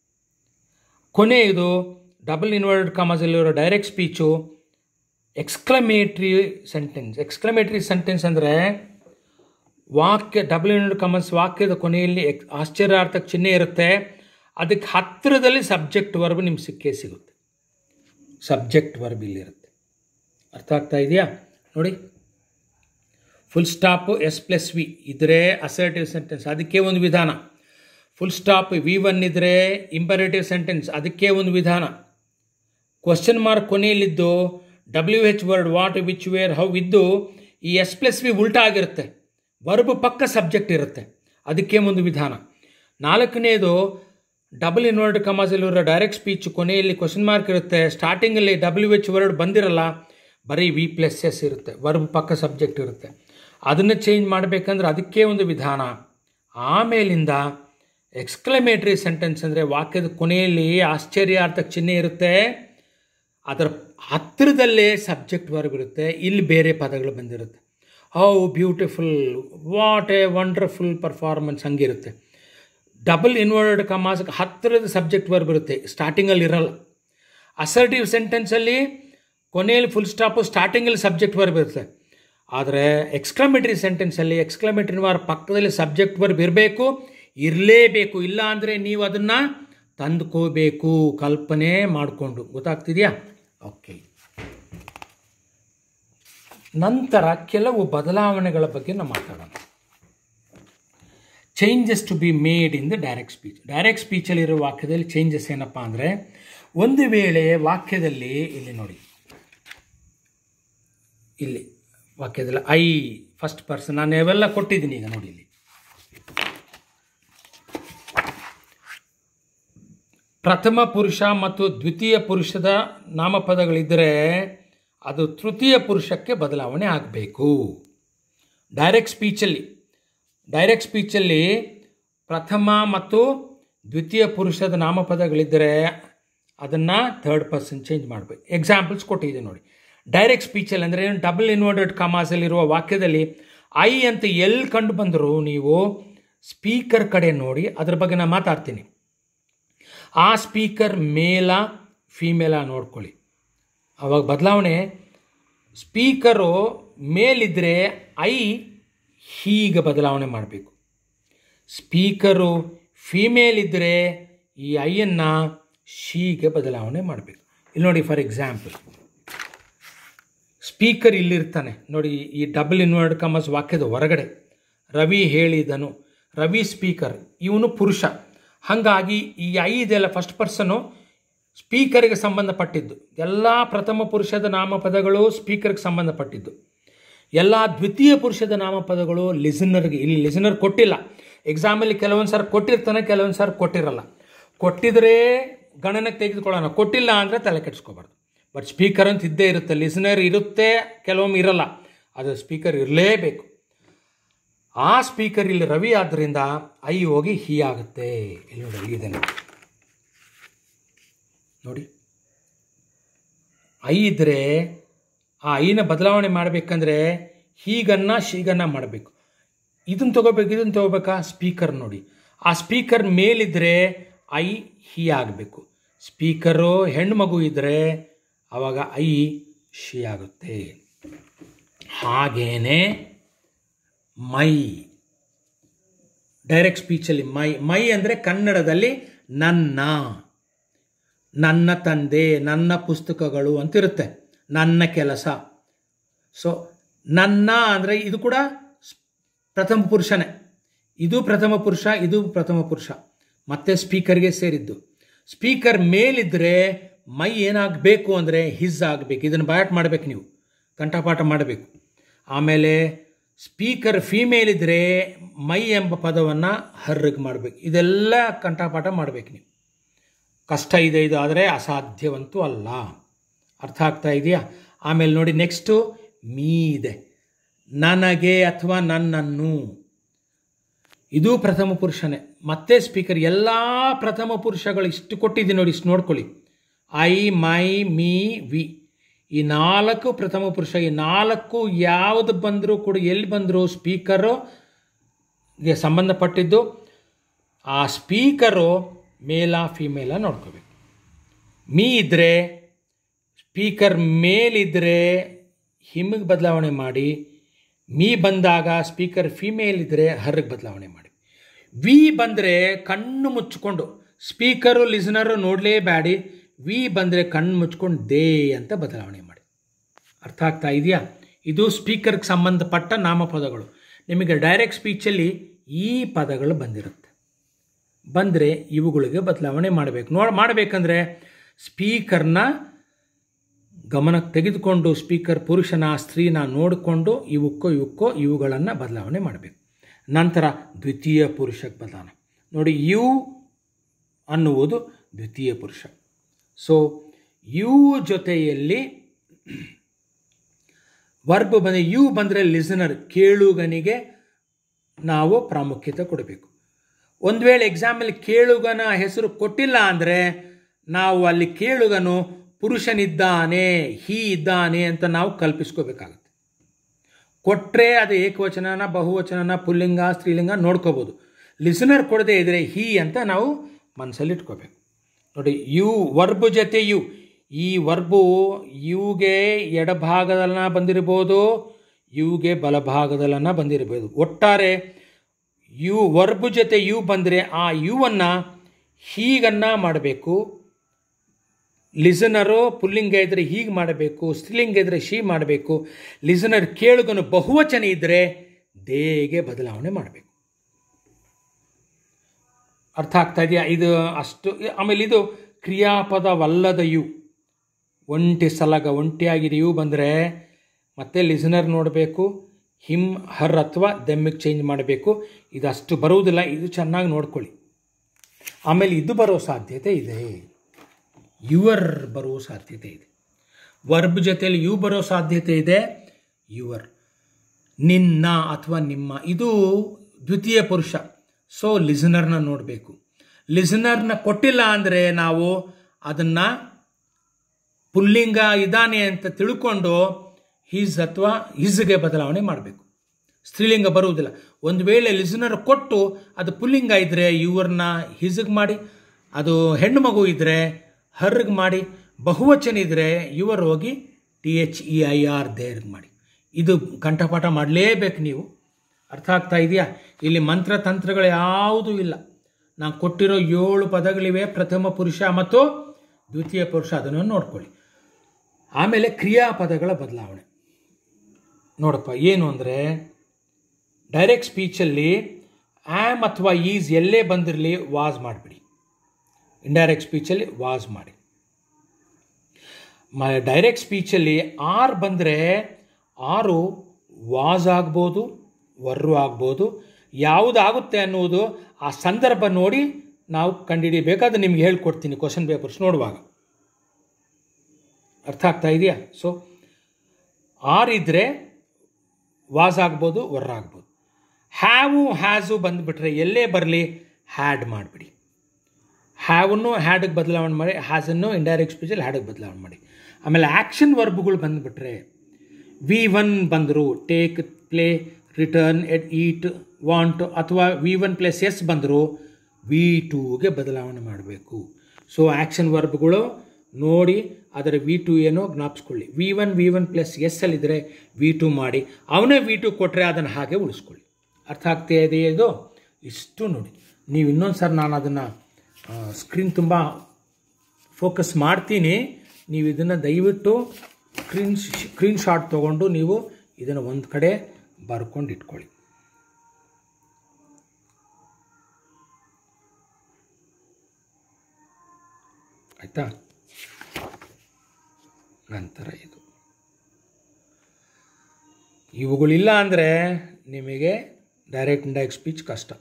ಕೊನೆ ಇದು ಡಬಲ್ ಇನ್ವರ್ಟೆಡ್ ಕಾಮಸಲ್ಲಿರೋ direct speech exclamatory sentence exclamatory sentence ಅಂದರೆ ವಾಕ್ಯ ಡಬಲ್ ಇನ್ವರ್ಟೆಡ್ ಕಾಮಸ್ ವಾಕ್ಯದ ಕೊನೆಯಲ್ಲಿ ಎಕ್ ಆಶ್ಚರ್ಯಾರ್ಥಕ ಚಿಹ್ನೆ ಇರುತ್ತೆ ಅದಕ್ಕೆ ಹತ್ತಿರದಲ್ಲಿ ಸಬ್ಜೆಕ್ಟ್ ವರ್ಬ್ ನಿಮ್ಗೆ ಸಿಕ್ಕೇ ಸಿಗುತ್ತೆ ಸಬ್ಜೆಕ್ಟ್ ವರ್ಬ್ ಇಲ್ಲಿರುತ್ತೆ ಅರ್ಥ ಆಗ್ತಾ ಇದೆಯಾ ನೋಡಿ full stop S plus V ಇದ್ರೆ ಅಸರ್ಟಿವ್ ಸೆಂಟೆನ್ಸ್ ಅದಕ್ಕೆ ಒಂದು ವಿಧಾನ ಫುಲ್ ಸ್ಟಾಪ್ ವಿ ಒನ್ ಇದ್ದರೆ ಇಂಪರೇಟಿವ್ ಸೆಂಟೆನ್ಸ್ ಅದಕ್ಕೆ ಒಂದು ವಿಧಾನ ಕ್ವಶನ್ ಮಾರ್ಕ್ ಕೊನೆಯಲ್ಲಿದ್ದು W H word what which where how ಇದ್ದು ಈ ಎಸ್ ಪ್ಲಸ್ ವಿ ಉಲ್ಟಾ ಆಗಿರುತ್ತೆ ವರ್ಬ್ ಪಕ್ಕ ಸಬ್ಜೆಕ್ಟ್ ಇರುತ್ತೆ ಅದಕ್ಕೆ ಒಂದು ವಿಧಾನ ನಾಲ್ಕನೇದು ಡಬಲ್ ಇನ್ವರ್ಡ್ ಕಮಾಸಲ್ಲಿರೋ ಡೈರೆಕ್ಟ್ ಸ್ಪೀಚ್ ಕೊನೆಯಲ್ಲಿ ಕ್ವಶನ್ ಮಾರ್ಕ್ ಇರುತ್ತೆ ಸ್ಟಾರ್ಟಿಂಗಲ್ಲಿ ಡಬ್ಲ್ಯೂ ಎಚ್ ವರ್ಡ್ ಬಂದಿರಲ್ಲ ಬರೀ ವಿ ಪ್ಲಸ್ ಎಸ್ ಇರುತ್ತೆ ವರ್ಬ್ ಪಕ್ಕ ಸಬ್ಜೆಕ್ಟ್ ಇರುತ್ತೆ ಅದನ್ನು ಚೇಂಜ್ ಮಾಡಬೇಕಂದ್ರೆ ಅದಕ್ಕೆ ಒಂದು ವಿಧಾನ ಆಮೇಲಿಂದ ಎಕ್ಸ್ಕ್ಲಮೇಟ್ರಿ ಸೆಂಟೆನ್ಸ್ ಅಂದರೆ ವಾಕ್ಯದ ಕೊನೆಯಲ್ಲಿ ಆಶ್ಚರ್ಯಾರ್ಥಕ ಚಿಹ್ನೆ ಇರುತ್ತೆ ಅದರ ಹತ್ತಿರದಲ್ಲೇ ಸಬ್ಜೆಕ್ಟ್ ವರ್ಬ್ ಇರುತ್ತೆ ಇಲ್ಲಿ ಬೇರೆ ಪದಗಳು ಬಂದಿರುತ್ತೆ how beautiful what a wonderful performance ಹಂಗಿರುತ್ತೆ ಡಬಲ್ ಇನ್ವರ್ಡ್ ಕಮಾಸ್ ಹತ್ತಿರದ ಸಬ್ಜೆಕ್ಟ್ ವರ್ಬ್ ಇರುತ್ತೆ ಸ್ಟಾರ್ಟಿಂಗಲ್ಲಿ ಇರಲ್ಲ ಅಸರ್ಟಿವ್ ಸೆಂಟೆನ್ಸಲ್ಲಿ ಕೊನೆಯಲ್ಲಿ ಫುಲ್ ಸ್ಟಾಪು ಸ್ಟಾರ್ಟಿಂಗಲ್ಲಿ ಸಬ್ಜೆಕ್ಟ್ ವರ್ಬ್ ಇರುತ್ತೆ ಆದರೆ ಎಕ್ಸ್ಕ್ಲಮೇಟರಿ ಸೆಂಟೆನ್ಸಲ್ಲಿ ಎಕ್ಸ್ಕ್ಲಮೇಟರಿ ವಾರ್ ಪಕ್ಕದಲ್ಲಿ ಸಬ್ಜೆಕ್ಟ್ ವರ್ಬ್ ಇರಬೇಕು ಇರಲೇಬೇಕು ಇಲ್ಲ ಅಂದರೆ ನೀವು ಅದನ್ನು ತಂದುಕೋಬೇಕು ಕಲ್ಪನೆ ಮಾಡಿಕೊಂಡು ಗೊತ್ತಾಗ್ತಿದೆಯಾ ಓಕೆ ನಂತರ ಕೆಲವು ಬದಲಾವಣೆಗಳ ಬಗ್ಗೆ ನಾವು ಮಾತಾಡೋಣ changes to be made in the direct speech direct ಸ್ಪೀಚಲ್ಲಿರೋ ವಾಕ್ಯದಲ್ಲಿ ಚೇಂಜಸ್ ಏನಪ್ಪ ಅಂದರೆ ಒಂದು ವೇಳೆ ವಾಕ್ಯದಲ್ಲಿ ಇಲ್ಲಿ ನೋಡಿ ಇಲ್ಲಿ ವಾಕ್ಯದಲ್ಲಿ ಐ ಫಸ್ಟ್ ಪರ್ಸನ್ ನಾನು ಇವೆಲ್ಲ ಕೊಟ್ಟಿದ್ದೀನಿ ಈಗ ನೋಡಿ ಇಲ್ಲಿ ಪ್ರಥಮ ಪುರುಷ ಮತ್ತು ದ್ವಿತೀಯ ಪುರುಷದ ನಾಮಪದಗಳಿದ್ದರೆ ಅದು ತೃತೀಯ ಪುರುಷಕ್ಕೆ ಬದಲಾವಣೆ ಆಗಬೇಕು ಡೈರೆಕ್ಟ್ ಸ್ಪೀಚಲ್ಲಿ ಡೈರೆಕ್ಟ್ ಸ್ಪೀಚಲ್ಲಿ ಪ್ರಥಮ ಮತ್ತು ದ್ವಿತೀಯ ಪುರುಷದ ನಾಮಪದಗಳಿದ್ದರೆ ಅದನ್ನು ಥರ್ಡ್ ಪರ್ಸನ್ ಚೇಂಜ್ ಮಾಡಬೇಕು ಎಕ್ಸಾಂಪಲ್ಸ್ ಕೊಟ್ಟಿದೆ ನೋಡಿ ಡೈರೆಕ್ಟ್ ಸ್ಪೀಚಲ್ಲಿ ಅಂದರೆ ಡಬಲ್ ಇನ್ವರ್ಟೆಡ್ ಕಾಮಾಸಲ್ಲಿರುವ ವಾಕ್ಯದಲ್ಲಿ ಐ ಅಂತ ಎಲ್ಲಿ ಕಂಡು ಬಂದರೂ ನೀವು ಸ್ಪೀಕರ್ ಕಡೆ ನೋಡಿ ಅದ್ರ ಬಗ್ಗೆ ನಾನು ಮಾತಾಡ್ತೀನಿ ಆ ಸ್ಪೀಕರ್ ಮೇಲ ಫೀಮೇಲ ನೋಡ್ಕೊಳ್ಳಿ ಅವಾಗ ಬದಲಾವಣೆ ಸ್ಪೀಕರು ಮೇಲಿದ್ದರೆ ಐ ಹೀಗೆ ಬದಲಾವಣೆ ಮಾಡಬೇಕು ಸ್ಪೀಕರು ಫೀಮೇಲ್ ಇದ್ದರೆ ಈ ಐಯನ್ನು ಶೀಗೆ ಬದಲಾವಣೆ ಮಾಡಬೇಕು ಇಲ್ಲಿ ನೋಡಿ ಫಾರ್ ಎಕ್ಸಾಂಪಲ್ ಸ್ಪೀಕರ್ ಇಲ್ಲಿರ್ತಾನೆ ನೋಡಿ ಈ ಡಬಲ್ ಇನ್ವರ್ಡ್ ಕಮಸ್ ವಾಕ್ಯದ ಹೊರಗಡೆ ರವಿ ಹೇಳಿದನು ರವಿ ಸ್ಪೀಕರ್ ಇವನು ಪುರುಷ ಹಾಗಾಗಿ ಈ ಐ ಇದೆಲ್ಲ ಫಸ್ಟ್ ಪರ್ಸನು ಸ್ಪೀಕರ್ಗೆ ಸಂಬಂಧಪಟ್ಟಿದ್ದು ಎಲ್ಲ ಪ್ರಥಮ ಪುರುಷದ ನಾಮಪದಗಳು ಸ್ಪೀಕರ್ಗೆ ಸಂಬಂಧಪಟ್ಟಿದ್ದು ಎಲ್ಲ ದ್ವಿತೀಯ ಪುರುಷದ ನಾಮಪದಗಳು ಲಿಸನರ್ಗೆ ಇಲ್ಲಿ ಲಿಸನರ್ ಕೊಟ್ಟಿಲ್ಲ ಎಕ್ಸಾಮಲ್ಲಿ ಕೆಲವೊಂದು ಸಾರಿ ಕೊಟ್ಟಿರ್ತಾನೆ ಕೆಲವೊಂದು ಸಾರಿ ಕೊಟ್ಟಿರಲ್ಲ ಕೊಟ್ಟಿದ್ರೆ ಗಣನೆಗೆ ತೆಗೆದುಕೊಳ್ಳೋಣ ಕೊಟ್ಟಿಲ್ಲ ಅಂದರೆ ತಲೆ ಕೆಡಿಸ್ಕೋಬಾರ್ದು ಬಟ್ ಸ್ಪೀಕರ್ ಅಂತ ಇದ್ದೇ ಇರುತ್ತೆ ಲಿಸನರ್ ಇರುತ್ತೆ ಕೆಲವೊಮ್ಮೆ ಇರಲ್ಲ ಅದು ಸ್ಪೀಕರ್ ಇರಲೇಬೇಕು ಆ ಸ್ಪೀಕರ್ ಇಲ್ಲಿ ರವಿ ಆದ್ದರಿಂದ ಐ ಹೋಗಿ ಹೀ ಆಗುತ್ತೆ ಇಲ್ಲಿ ನೋಡಿ ಅಲ್ಲಿ ಇದೆ ನೋಡಿ. ನೋಡಿ ಐ ಇದ್ದರೆ ಆ ಐನ ಬದಲಾವಣೆ ಮಾಡಬೇಕಂದ್ರೆ ಹೀಗನ್ನ ಶೀಗನ್ನ ಮಾಡಬೇಕು ಇದನ್ನು ತಗೋಬೇಕು ಇದನ್ನು ತಗೋಬೇಕಾ ಸ್ಪೀಕರ್ ನೋಡಿ ಆ ಸ್ಪೀಕರ್ ಮೇಲಿದ್ದರೆ ಐ ಹೀ ಆಗಬೇಕು ಸ್ಪೀಕರು ಹೆಣ್ಣು ಮಗು ಇದ್ದರೆ ಆವಾಗ ಐ ಶಿ ಆಗುತ್ತೆ ಹಾಗೇನೆ ಮೈ ಡೈರೆಕ್ಟ್ ಸ್ಪೀಚಲ್ಲಿ ಮೈ ಮೈ ಅಂದರೆ ಕನ್ನಡದಲ್ಲಿ ನನ್ನ ನನ್ನ ತಂದೆ ನನ್ನ ಪುಸ್ತಕಗಳು ಅಂತಿರುತ್ತೆ ನನ್ನ ಕೆಲಸ ಸೊ ನನ್ನ ಅಂದರೆ ಇದು ಕೂಡ ಸ್- ಪ್ರಥಮ ಪುರುಷನೇ ಇದು ಪ್ರಥಮ ಪುರುಷ ಇದು ಪ್ರಥಮ ಪುರುಷ ಮತ್ತೆ ಸ್ಪೀಕರ್ಗೆ ಸೇರಿದ್ದು ಸ್ಪೀಕರ್ ಮೇಲಿದ್ದರೆ ಮೈ ಏನಾಗಬೇಕು ಅಂದರೆ ಹಿಸ್ ಆಗಬೇಕು ಇದನ್ನು ಬಾಯಾಟ್ ಮಾಡಬೇಕು ನೀವು ಕಂಠಪಾಠ ಮಾಡಬೇಕು ಆಮೇಲೆ ಸ್ಪೀಕರ್ ಫೀಮೇಲ್ ಇದ್ದರೆ ಮೈ ಎಂಬ ಪದವನ್ನು ಹರ್ರಗ್ ಮಾಡಬೇಕು ಇದೆಲ್ಲ ಕಂಠಪಾಠ ಮಾಡಬೇಕು ನೀವು ಕಷ್ಟ ಇದೆ ಇದು ಆದರೆ ಅಸಾಧ್ಯವಂತೂ ಅಲ್ಲ ಅರ್ಥ ಆಗ್ತಾ ಇದೆಯಾ ಆಮೇಲೆ ನೋಡಿ ನೆಕ್ಸ್ಟು ಮೀ ಇದೆ ನನಗೆ ಅಥವಾ ನನ್ನನ್ನು ಇದು ಪ್ರಥಮ ಪುರುಷನೇ ಮತ್ತೆ ಸ್ಪೀಕರ್ ಎಲ್ಲ ಪ್ರಥಮ ಪುರುಷಗಳು ಇಷ್ಟು ಕೊಟ್ಟಿದ್ದೀನಿ ನೋಡಿ ಇಷ್ಟು ನೋಡ್ಕೊಳ್ಳಿ ಐ ಮೈ ಮೀ ವಿ ಈ ನಾಲ್ಕು ಪ್ರಥಮ ಪುರುಷ ಈ ನಾಲ್ಕು ಯಾವುದು ಬಂದರೂ ಕೂಡ ಎಲ್ಲಿ ಬಂದರೂ ಸ್ಪೀಕರು ಗೆ ಸಂಬಂಧಪಟ್ಟಿದ್ದು ಆ ಸ್ಪೀಕರು ಮೇಲ ಫಿಮೇಲ ನೋಡ್ಕೋಬೇಕು ಮೀ ಇದ್ದರೆ ಸ್ಪೀಕರ್ ಮೇಲಿದ್ದರೆ ಹಿಮ್ಗೆ ಬದಲಾವಣೆ ಮಾಡಿ ಮೀ ಬಂದಾಗ ಸ್ಪೀಕರ್ ಫಿಮೇಲ್ ಇದ್ದರೆ ಹರ್ಗೆ ಬದಲಾವಣೆ ಮಾಡಿ ವಿ ಬಂದರೆ ಕಣ್ಣು ಮುಚ್ಚಿಕೊಂಡು ಸ್ಪೀಕರು ಲಿಸನರು ನೋಡಲೇಬೇಡಿ ವಿ ಬಂದರೆ ಕಣ್ಣು ಮುಚ್ಕೊಂಡು ದೇ ಅಂತ ಬದಲಾವಣೆ ಮಾಡಿ ಅರ್ಥ ಆಗ್ತಾ ಇದೆಯಾ ಇದು ಸ್ಪೀಕರ್ಗೆ ಸಂಬಂಧಪಟ್ಟ ನಾಮಪದಗಳು ನಿಮಗೆ ಡೈರೆಕ್ಟ್ ಸ್ಪೀಚಲ್ಲಿ ಈ ಪದಗಳು ಬಂದಿರುತ್ತೆ ಬಂದರೆ ಇವುಗಳಿಗೆ ಬದಲಾವಣೆ ಮಾಡಬೇಕು ನೋಡಿ ಮಾಡಬೇಕಂದ್ರೆ ಸ್ಪೀಕರ್ನ ಗಮನಕ್ಕೆ ತೆಗೆದುಕೊಂಡು ಸ್ಪೀಕರ್ ಪುರುಷನ ಸ್ತ್ರೀನ ನೋಡಿಕೊಂಡು ಇವಕ್ಕೋ ಇವಕ್ಕೋ ಇವುಗಳನ್ನು ಬದಲಾವಣೆ ಮಾಡಬೇಕು ನಂತರ ದ್ವಿತೀಯ ಪುರುಷಕ್ಕೆ ಬದಲಾವಣೆ ನೋಡಿ ಯು ಅನ್ನುವುದು ದ್ವಿತೀಯ ಪುರುಷ ಸೊ ಯು ಜೊತೆಯಲ್ಲಿ ವರ್ಬ್ ಬಂದರೆ ಯು ಬಂದರೆ ಲಿಸನರ್ ಕೇಳುಗನಿಗೆ ನಾವು ಪ್ರಾಮುಖ್ಯತೆ ಕೊಡಬೇಕು ಒಂದು ವೇಳೆ ಎಕ್ಸಾಮಲ್ಲಿ ಕೇಳುಗನ ಹೆಸರು ಕೊಟ್ಟಿಲ್ಲ ಅಂದರೆ ನಾವು ಅಲ್ಲಿ ಕೇಳುಗನು ಪುರುಷನಿದ್ದಾನೆ ಹೀ ಇದ್ದಾನೆ ಅಂತ ನಾವು ಕಲ್ಪಿಸ್ಕೋಬೇಕಾಗುತ್ತೆ ಕೊಟ್ಟರೆ ಅದು ಏಕವಚನನ ಬಹುವಚನನ ಪುಲ್ಲಿಂಗ ಸ್ತ್ರೀಲಿಂಗ ನೋಡ್ಕೋಬೋದು ಲಿಸನರ್ ಕೊಡದೇ ಇದ್ದರೆ ಹೀ ಅಂತ ನಾವು ಮನಸ್ಸಲ್ಲಿ ಇಟ್ಕೋಬೇಕು ನೋಡಿ ಯು ವರ್ಬು ಜೊತೆ ಯು ಈ ವರ್ಬು ಯುಗೆ ಎಡಭಾಗದಲ್ಲನ ಬಂದಿರ್ಬೋದು ಯುಗೆ ಬಲಭಾಗದಲ್ಲನ ಬಂದಿರ್ಬೋದು ಒಟ್ಟಾರೆ ಯು ವರ್ಬು ಜೊತೆ ಯು ಬಂದರೆ ಆ ಯುವನ್ನು ಹೀಗನ್ನ ಮಾಡಬೇಕು ಲಿಸನರು ಪುಲ್ಲಿಂಗ ಇದ್ದರೆ ಹೀಗೆ ಮಾಡಬೇಕು ಸ್ತ್ರೀಲಿಂಗ ಇದ್ದರೆ ಶೀ ಮಾಡಬೇಕು ಲಿಸನರ್ ಕೇಳುಗನು ಬಹುವಚನ ಇದ್ದರೆ ದೇಗೆ ಬದಲಾವಣೆ ಮಾಡಬೇಕು ಅರ್ಥ ಆಗ್ತಾ ಇದೆಯಾ ಇದು ಅಷ್ಟು ಆಮೇಲೆ ಇದು ಕ್ರಿಯಾಪದವಲ್ಲದ ಯು ಒಂಟಿ ಸಲಗ ಒಂಟಿಯಾಗಿದೆ ಯು ಬಂದರೆ ಮತ್ತೆ ಲಿಸನರ್ ನೋಡಬೇಕು ಹಿಮ್ ಹರ್ ಅಥವಾ ದೆಮ್ಮಿಗೆ ಚೇಂಜ್ ಮಾಡಬೇಕು ಇದು ಅಷ್ಟು ಬರುವುದಿಲ್ಲ ಇದು ಚೆನ್ನಾಗಿ ನೋಡ್ಕೊಳ್ಳಿ ಆಮೇಲೆ ಇದು ಬರೋ ಸಾಧ್ಯತೆ ಇದೆ ಯುವರ್ ಬರೋ ಸಾಧ್ಯತೆ ಇದೆ ವರ್ಬ್ ಜೊತೆಯಲ್ಲಿ ಯು ಬರೋ ಸಾಧ್ಯತೆ ಇದೆ ಯುವರ್ ನಿನ್ನ ಅಥವಾ ನಿಮ್ಮ ಇದು ದ್ವಿತೀಯ ಪುರುಷ ಸೊ ಲಿಸನರ್ನ ನೋಡಬೇಕು ಲಿಸನರ್ನ ಕೊಟ್ಟಿಲ್ಲ ಅಂದರೆ ನಾವು ಅದನ್ನು ಪುಲ್ಲಿಂಗ ಇದ್ದಾನೆ ಅಂತ ತಿಳ್ಕೊಂಡು ಹಿಸ್ ಅಥವಾ ಹಿಸ್ಗೆ ಬದಲಾವಣೆ ಮಾಡಬೇಕು ಸ್ತ್ರೀಲಿಂಗ ಬರುವುದಿಲ್ಲ ಒಂದು ವೇಳೆ ಲಿಸನರ್ ಕೊಟ್ಟು ಅದು ಪುಲ್ಲಿಂಗ ಇದ್ದರೆ ಇವ್ರನ್ನ ಹಿಸ್ಗೆ ಮಾಡಿ ಅದು ಹೆಣ್ಣು ಮಗು ಇದ್ದರೆ ಹರ್ಗೆ ಮಾಡಿ ಬಹುವಚನ ಇದ್ದರೆ ಇವರು ಹೋಗಿ T H E I R ದೇರ್ಗೆ ಮಾಡಿ ಇದು ಕಂಠಪಾಠ ಮಾಡಲೇಬೇಕು ನೀವು ಅರ್ಥ ಆಗ್ತಾ ಇದೆಯಾ ಇಲ್ಲಿ ಮಂತ್ರ ತಂತ್ರಗಳು ಯಾವುದೂ ಇಲ್ಲ ನಾನು ಕೊಟ್ಟಿರೋ ಏಳು ಪದಗಳಿವೆ ಪ್ರಥಮ ಪುರುಷ ಮತ್ತು ದ್ವಿತೀಯ ಪುರುಷ ಅದನ್ನು ನೋಡ್ಕೊಳ್ಳಿ ಆಮೇಲೆ ಕ್ರಿಯಾಪದಗಳ ಬದಲಾವಣೆ ನೋಡಪ್ಪ ಏನು ಅಂದರೆ ಡೈರೆಕ್ಟ್ ಸ್ಪೀಚಲ್ಲಿ ಆ್ಯಮ್ ಅಥವಾ ಈಸ್ ಎಲ್ಲೇ ಬಂದಿರಲಿ ವಾಸ್ ಮಾಡಿಬಿಡಿ ಇಂಡೈರೆಕ್ಟ್ ಸ್ಪೀಚಲ್ಲಿ ವಾಸ್ ಮಾಡಿ ಮ ಡೈರೆಕ್ಟ್ ಸ್ಪೀಚಲ್ಲಿ ಆರ್ ಬಂದರೆ ಆರು ವಾಸ್ ಆಗ್ಬೋದು ವರ್ರು ಆಗ್ಬೋದು ಯಾವುದಾಗುತ್ತೆ ಅನ್ನುವುದು ಆ ಸಂದರ್ಭ ನೋಡಿ ನಾವು ಕಂಡುಹಿಡಿಯಬೇಕಾದ್ರೆ ನಿಮ್ಗೆ ಹೇಳ್ಕೊಡ್ತೀನಿ ಕ್ವಶನ್ ಪೇಪರ್ಸ್ ನೋಡುವಾಗ ಅರ್ಥ ಆಗ್ತಾ ಇದೆಯಾ ಸೊ ಆರ್ ಇದ್ದರೆ ವಾಸ್ ಆಗ್ಬೋದು ವರ್ರ ಆಗ್ಬೋದು ಹ್ಯಾವು ಹ್ಯಾಸು ಬಂದುಬಿಟ್ರೆ ಎಲ್ಲೇ ಬರಲಿ ಹ್ಯಾಡ್ ಮಾಡಿಬಿಡಿ ಹ್ಯಾವನ್ನು ಹ್ಯಾಡಿಗೆ ಬದಲಾವಣೆ ಮಾಡಿ ಹ್ಯಾಸನ್ನು ಇಂಡೈರೆಕ್ಟ್ ಸ್ಪೀಚಲ್ಲಿ ಹ್ಯಾಡಿಗೆ ಬದಲಾವಣೆ ಮಾಡಿ ಆಮೇಲೆ ಆ್ಯಕ್ಷನ್ ವರ್ಬ್ಗಳು ಬಂದುಬಿಟ್ರೆ ವಿ ಒನ್ ಬಂದರು take play return ate eat want ಅಥವಾ ವಿ ಒನ್ ಪ್ಲಸ್ ಎಸ್ ಬಂದರು ವಿ ಟೂಗೆ ಬದಲಾವಣೆ ಮಾಡಬೇಕು ಸೊ ಆ್ಯಕ್ಷನ್ ವರ್ಬ್ಗಳು ನೋಡಿ ಅದರ ವಿ ಟು ಏನೋ ಜ್ಞಾಪಿಸ್ಕೊಳ್ಳಿ V one V one plus S ಅಲ್ಲಿದ್ದರೆ ವಿ ಟು ಮಾಡಿ ಅವನೇ ವಿ ಟು ಕೊಟ್ಟರೆ ಅದನ್ನು ಹಾಗೆ ಉಳಿಸ್ಕೊಳ್ಳಿ ಅರ್ಥ ಆಗ್ತಾ ಇದೆಯೇ ಇದು ಇಷ್ಟು ನೋಡಿ ನೀವು ಇನ್ನೊಂದು ಸರ್ ನಾನು ಅದನ್ನು ಸ್ಕ್ರೀನ್ ತುಂಬ ಫೋಕಸ್ ಮಾಡ್ತೀನಿ ನೀವು ಇದನ್ನು ದಯವಿಟ್ಟು ಸ್ಕ್ರೀನ್ ಸ್ಕ್ರೀನ್ ಶಾಟ್ ತೊಗೊಂಡು ನೀವು ಇದನ್ನು ಒಂದು ಕಡೆ ಬರ್ಕೊಂಡು ಇಟ್ಕೊಳ್ಳಿ ಆಯಿತಾ ನಂತರ ಇದು ಇವುಗಳಿಲ್ಲ ಅಂದರೆ ನಿಮಗೆ ಡೈರೆಕ್ಟ್ ಇಂಡೈರೆಕ್ಟ್ ಸ್ಪೀಚ್ ಕಷ್ಟ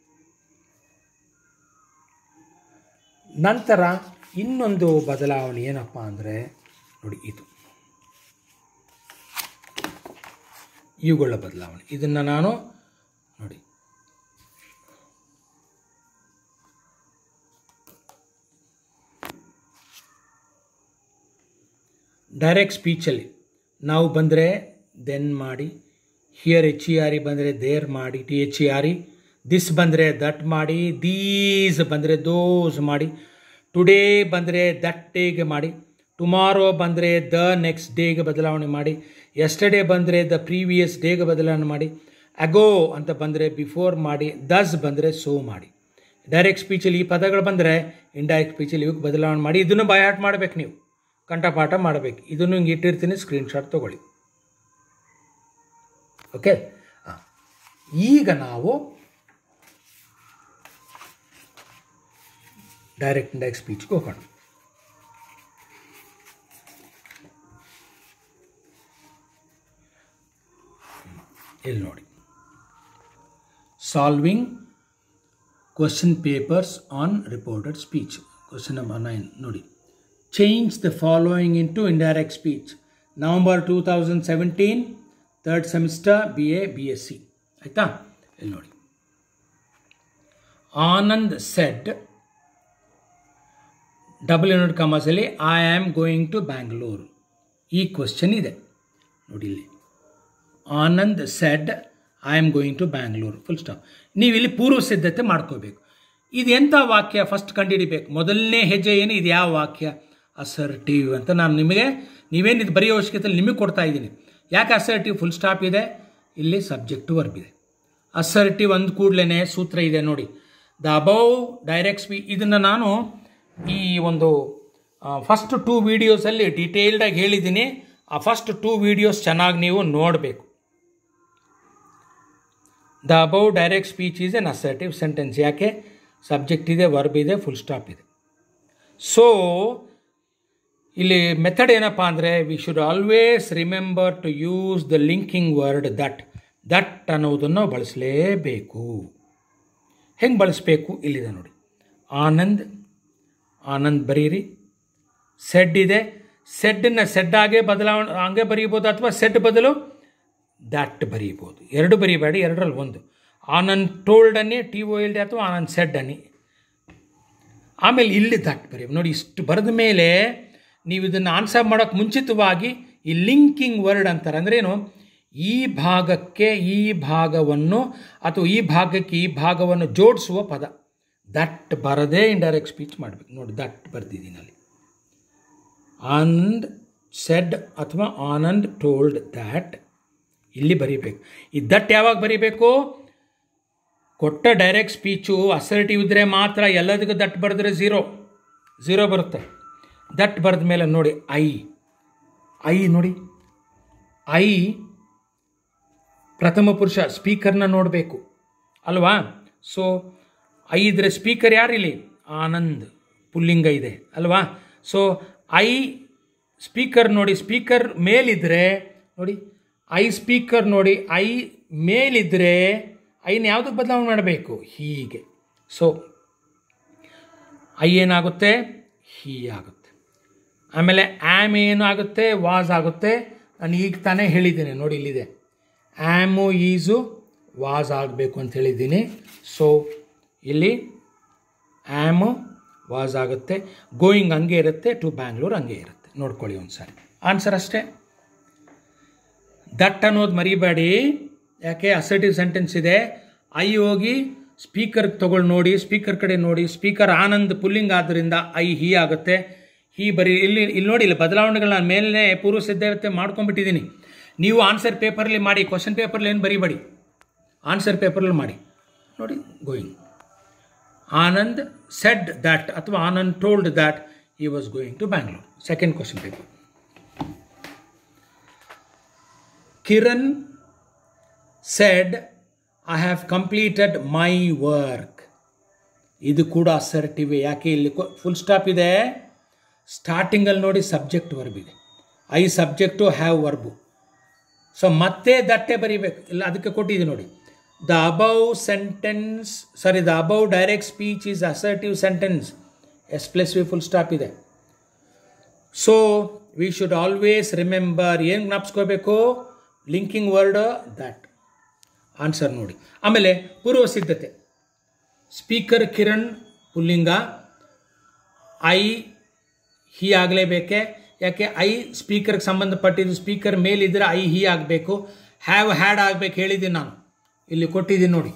ನಂತರ ಇನ್ನೊಂದು ಬದಲಾವಣೆ ಏನಪ್ಪ ಅಂದರೆ ನೋಡಿ ಇದು ಇವುಗಳ ಬದಲಾವಣೆ ಇದನ್ನು ನಾನು ನೋಡಿ ಡೈರೆಕ್ಟ್ ಸ್ಪೀಚಲ್ಲಿ ನಾವು ಬಂದರೆ ದೆನ್ ಮಾಡಿ here H E R E ಬಂದರೆ ದೇರ್ ಮಾಡಿ T H E R E this ಬಂದರೆ ದಟ್ ಮಾಡಿ ದೀಸ್ ಬಂದರೆ ದೋಸ್ ಮಾಡಿ ಟುಡೇ ಬಂದರೆ ದಟ್ ಡೇಗೆ ಮಾಡಿ ಟುಮಾರೋ ಬಂದರೆ ದ ನೆಕ್ಸ್ಟ್ ಡೇಗೆ ಬದಲಾವಣೆ ಮಾಡಿ ಎಸ್ಟರ್ಡೇ ಬಂದರೆ ದ ಪ್ರೀವಿಯಸ್ ಡೇಗೆ ಬದಲಾವಣೆ ಮಾಡಿ ಅಗೋ ಅಂತ ಬಂದರೆ ಬಿಫೋರ್ ಮಾಡಿ ದಸ್ ಬಂದರೆ ಸೋ ಮಾಡಿ ಡೈರೆಕ್ಟ್ ಸ್ಪೀಚಲ್ಲಿ ಈ ಪದಗಳು ಬಂದರೆ ಇಂಡೈರೆಕ್ಟ್ ಸ್ಪೀಚಲ್ಲಿ ಇವಕ್ಕೆ ಬದಲಾವಣೆ ಮಾಡಿ ಇದನ್ನು ಬೈಹಾಟ್ ಮಾಡಬೇಕು ನೀವು ಕಂಠಪಾಠ ಮಾಡಬೇಕು ಇದನ್ನು ಹಿಂಗೆ ಇಟ್ಟಿರ್ತೀನಿ ಸ್ಕ್ರೀನ್ಶಾಟ್ ತೊಗೊಳ್ಳಿ ಓಕೆ ಈಗ ನಾವು ಡೈರೆಕ್ಟ್ ಇಂಡೈರೆಕ್ಟ್ ಸ್ಪೀಚ್ಗೆ ಹೋಗೋಣ ಇಲ್ಲಿ ನೋಡಿ solving question papers on reported speech question number nine ನೋಡಿ change the following into indirect speech November two thousand seventeen third semester B A B S C ಆಯಿತಾ ಇಲ್ಲಿ ನೋಡಿ ಆನಂದ್ ಸೆಡ್ ಡಬಲ್ ಯೂನಿಟ್ ಕಾಮರ್ಸಲ್ಲಿ I am going to Bangalore ಈ question ಇದೆ ನೋಡಿ ಇಲ್ಲಿ Anand said I am going to Bangalore full stop ನೀವು ಇಲ್ಲಿ ಪೂರ್ವ ಸಿದ್ಧತೆ ಮಾಡ್ಕೋಬೇಕು ಇದು ಎಂಥ ವಾಕ್ಯ ಫಸ್ಟ್ ಕಂಡುಹಿಡಿಬೇಕು ಮೊದಲನೇ ಹೆಜ್ಜೆ ಏನು ಇದು ಯಾವ ವಾಕ್ಯ ಅಸರ್ಟಿವ್ ಅಂತ ನಾನು ನಿಮಗೆ ನೀವೇನು ಇದು ಬರೆಯೋ ಅವಶ್ಯಕತೆ ನಿಮಗೆ ಕೊಡ್ತಾ ಇದ್ದೀನಿ ಯಾಕೆ ಅಸರ್ಟಿವ್ ಫುಲ್ ಸ್ಟಾಪ್ ಇದೆ ಇಲ್ಲಿ ಸಬ್ಜೆಕ್ಟ್ ವರ್ಬ್ ಇದೆ ಅಸರ್ಟಿವ್ ಅಂದ ಕೂಡಲೇ ಸೂತ್ರ ಇದೆ ನೋಡಿ ದ ಅಬೌವ್ ಡೈರೆಕ್ಟ್ ಸ್ಪೀ ಇದನ್ನು ನಾನು ಈ ಒಂದು ಫಸ್ಟ್ ಟೂ ವೀಡಿಯೋಸಲ್ಲಿ ಡೀಟೇಲ್ಡಾಗಿ ಹೇಳಿದ್ದೀನಿ ಆ ಫಸ್ಟ್ ಟೂ ವೀಡಿಯೋಸ್ ಚೆನ್ನಾಗಿ ನೀವು ನೋಡಬೇಕು the above direct speech is an assertive sentence ಯಾಕೆ ಸಬ್ಜೆಕ್ಟ್ ಇದೆ ವರ್ಬ್ ಇದೆ ಫುಲ್ ಸ್ಟಾಪ್ ಇದೆ ಸೊ ಇಲ್ಲಿ ಮೆಥಡ್ ಏನಪ್ಪ ಅಂದರೆ we should always remember to use the linking word that that ಅನ್ನೋದನ್ನು ಬಳಸಲೇಬೇಕು ಹೆಂಗೆ ಬಳಸಬೇಕು ಇಲ್ಲಿದೆ ನೋಡಿ ಆನಂದ್ ಆನಂದ್ ಬರೀರಿ ಸೆಡ್ ಇದೆ ಸೆಡ್ಡನ್ನು ಸೆಡ್ಡಾಗೆ ಬದಲಾವಣೆ ಹಂಗೆ ಬರೀಬೋದು ಅಥವಾ ಸೆಡ್ ಬದಲು ದಟ್ ಬರೀಬೋದು ಎರಡು ಬರೀಬೇಡಿ ಎರಡರಲ್ಲಿ ಒಂದು ಆನಂದ್ ಟೋಲ್ಡ್ ಅನ್ನಿ ಟಿ ಒ ಎಲ್ ಡಿ ಅಥವಾ ಆನಂದ್ ಸೆಡ್ ಅನ್ನಿ ಆಮೇಲೆ ಇಲ್ಲಿ ದಟ್ ಬರೀ ನೋಡಿ ಇಷ್ಟು ಬರೆದ ಮೇಲೆ ನೀವು ಇದನ್ನು ಆನ್ಸರ್ ಮಾಡೋಕ್ಕೆ ಮುಂಚಿತವಾಗಿ ಈ ಲಿಂಕಿಂಗ್ ವರ್ಡ್ ಅಂತಾರೆ ಅಂದ್ರೇನು ಈ ಭಾಗಕ್ಕೆ ಈ ಭಾಗವನ್ನು ಅಥವಾ ಈ ಭಾಗಕ್ಕೆ ಈ ಭಾಗವನ್ನು ಜೋಡಿಸುವ ಪದ ದಟ್ ಬರದೇ ಇಂಡೈರೆಕ್ಟ್ ಸ್ಪೀಚ್ ಮಾಡಬೇಕು ನೋಡಿ ದಟ್ ಬರ್ದಿದ್ದೀನಿ ಅಲ್ಲಿ ಆನಂದ್ ಸೆಡ್ ಅಥವಾ ಆನಂದ್ ಟೋಲ್ಡ್ ದ್ಯಾಟ್ ಇಲ್ಲಿ ಬರೀಬೇಕು ಈ ದಟ್ ಯಾವಾಗ ಬರೀಬೇಕು ಕೊಟ್ಟ ಡೈರೆಕ್ಟ್ ಸ್ಪೀಚು ಅಸರ್ಟಿವ್ ಇದ್ದರೆ ಮಾತ್ರ ಎಲ್ಲದಕ್ಕೂ ದಟ್ ಬರೆದ್ರೆ ಝೀರೋ ಝೀರೋ ಬರುತ್ತೆ ದಟ್ ಬರೆದ ಮೇಲೆ ನೋಡಿ ಐ ಐ ನೋಡಿ ಐ ಪ್ರಥಮ ಪುರುಷ ಸ್ಪೀಕರ್ನ ನೋಡಬೇಕು ಅಲ್ವಾ ಸೊ ಐ ಇದ್ರೆ ಸ್ಪೀಕರ್ ಯಾರಿಲ್ಲಿ ಆನಂದ್ ಪುಲ್ಲಿಂಗ ಇದೆ ಅಲ್ವಾ ಸೊ ಐ ಸ್ಪೀಕರ್ ನೋಡಿ ಸ್ಪೀಕರ್ ಮೇಲಿದ್ರೆ ನೋಡಿ ಐ ಸ್ಪೀಕರ್ ನೋಡಿ ಐ ಮೇಲಿದ್ರೆ ಐನ ಯಾವುದಕ್ಕೆ ಬದಲಾವಣೆ ಮಾಡಬೇಕು ಹೀಗೆ ಸೊ ಐ ಏನಾಗುತ್ತೆ ಹೀ ಆಗುತ್ತೆ ಆಮೇಲೆ ಆ್ಯಮ್ ಏನು ಆಗುತ್ತೆ ವಾಸ್ ಆಗುತ್ತೆ ನಾನು ಈಗ ತಾನೇ ಹೇಳಿದ್ದೀನಿ ನೋಡಿ ಇಲ್ಲಿದೆ ಆ್ಯಮು ಈಸು ವಾಸ್ ಆಗಬೇಕು ಅಂತ ಹೇಳಿದ್ದೀನಿ ಸೊ ಇಲ್ಲಿ ಆ್ಯಮು ವಾಸ್ ಆಗುತ್ತೆ ಗೋಯಿಂಗ್ ಹಂಗೆ ಇರುತ್ತೆ ಟು ಬ್ಯಾಂಗ್ಳೂರ್ ಹಂಗೆ ಇರುತ್ತೆ ನೋಡ್ಕೊಳ್ಳಿ ಒಂದು ಸಾರಿ ಆನ್ಸರ್ ಅಷ್ಟೇ ದಟ್ ಅನ್ನೋದು ಮರಿಬೇಡಿ ಯಾಕೆ ಅಸರ್ಟಿವ್ ಸೆಂಟೆನ್ಸ್ ಇದೆ ಐ ಹೋಗಿ ಸ್ಪೀಕರ್ ತಗೊಳ್ಳಿ ನೋಡಿ ಸ್ಪೀಕರ್ ಕಡೆ ನೋಡಿ ಸ್ಪೀಕರ್ ಆನಂದ್ ಪುಲ್ಲಿಂಗ್ ಆದ್ದರಿಂದ ಐ ಹೀ ಆಗುತ್ತೆ ಹೀ ಬರೀ ಇಲ್ಲಿ ಇಲ್ಲಿ ನೋಡಿ ಇಲ್ಲಿ ಬದಲಾವಣೆಗಳನ್ನ ನಾನು ಮೇಲೆ ಪೂರ್ವ ಸಿದ್ಧತೆ ಮಾಡ್ಕೊಂಡ್ಬಿಟ್ಟಿದ್ದೀನಿ ನೀವು ಆನ್ಸರ್ ಪೇಪರಲ್ಲಿ ಮಾಡಿ ಕ್ವಶನ್ ಪೇಪರ್ಲಿ ಏನು ಬರೀಬೇಡಿ ಆನ್ಸರ್ ಪೇಪರಲ್ಲಿ ಮಾಡಿ ನೋಡಿ ಗೋಯಿಂಗ್ ಆನಂದ್ ಸೆಡ್ ದ್ಯಾಟ್ ಅಥವಾ Anand told that he was going to Bangalore second question paper Kiran said I have completed my work ಇದು ಕೂಡ ಅಸರ್ಟಿವ್ ಯಾಕೆ ಇಲ್ಲಿ ಫುಲ್ ಸ್ಟಾಪ್ ಇದೆ ಸ್ಟಾರ್ಟಿಂಗಲ್ಲಿ ನೋಡಿ ಸಬ್ಜೆಕ್ಟ್ ವರ್ಬ್ ಇದೆ I subject have verb so ಮತ್ತೆ ದಟ್ಟೆ ಬರೀಬೇಕು ಇಲ್ಲ ಅದಕ್ಕೆ ಕೊಟ್ಟಿದೆ ನೋಡಿ the above sentence sorry the above direct speech is assertive sentence S plus V full stop ಇದೆ so we should always remember ಏನು ಜ್ಞಾಪಿಸ್ಕೋಬೇಕು ಲಿಂಕಿಂಗ್ ವರ್ಡ್ ದ್ಯಾಟ್ ಆನ್ಸರ್ ನೋಡಿ ಆಮೇಲೆ ಪೂರ್ವ ಸಿದ್ಧತೆ ಸ್ಪೀಕರ್ ಕಿರಣ್ ಪುಲ್ಲಿಂಗ ಐ ಹಿ ಆಗಲೇಬೇಕೆ ಯಾಕೆ ಐ ಸ್ಪೀಕರ್ಗೆ ಸಂಬಂಧಪಟ್ಟಿದ್ದು ಸ್ಪೀಕರ್ ಮೇಲಿದ್ದರೆ ಐ ಹಿ ಆಗಬೇಕು ಹ್ಯಾವ್ ಹ್ಯಾಡ್ ಆಗಬೇಕು ಹೇಳಿದ್ದೀನಿ ನಾನು ಇಲ್ಲಿ ಕೊಟ್ಟಿದ್ದೀನಿ ನೋಡಿ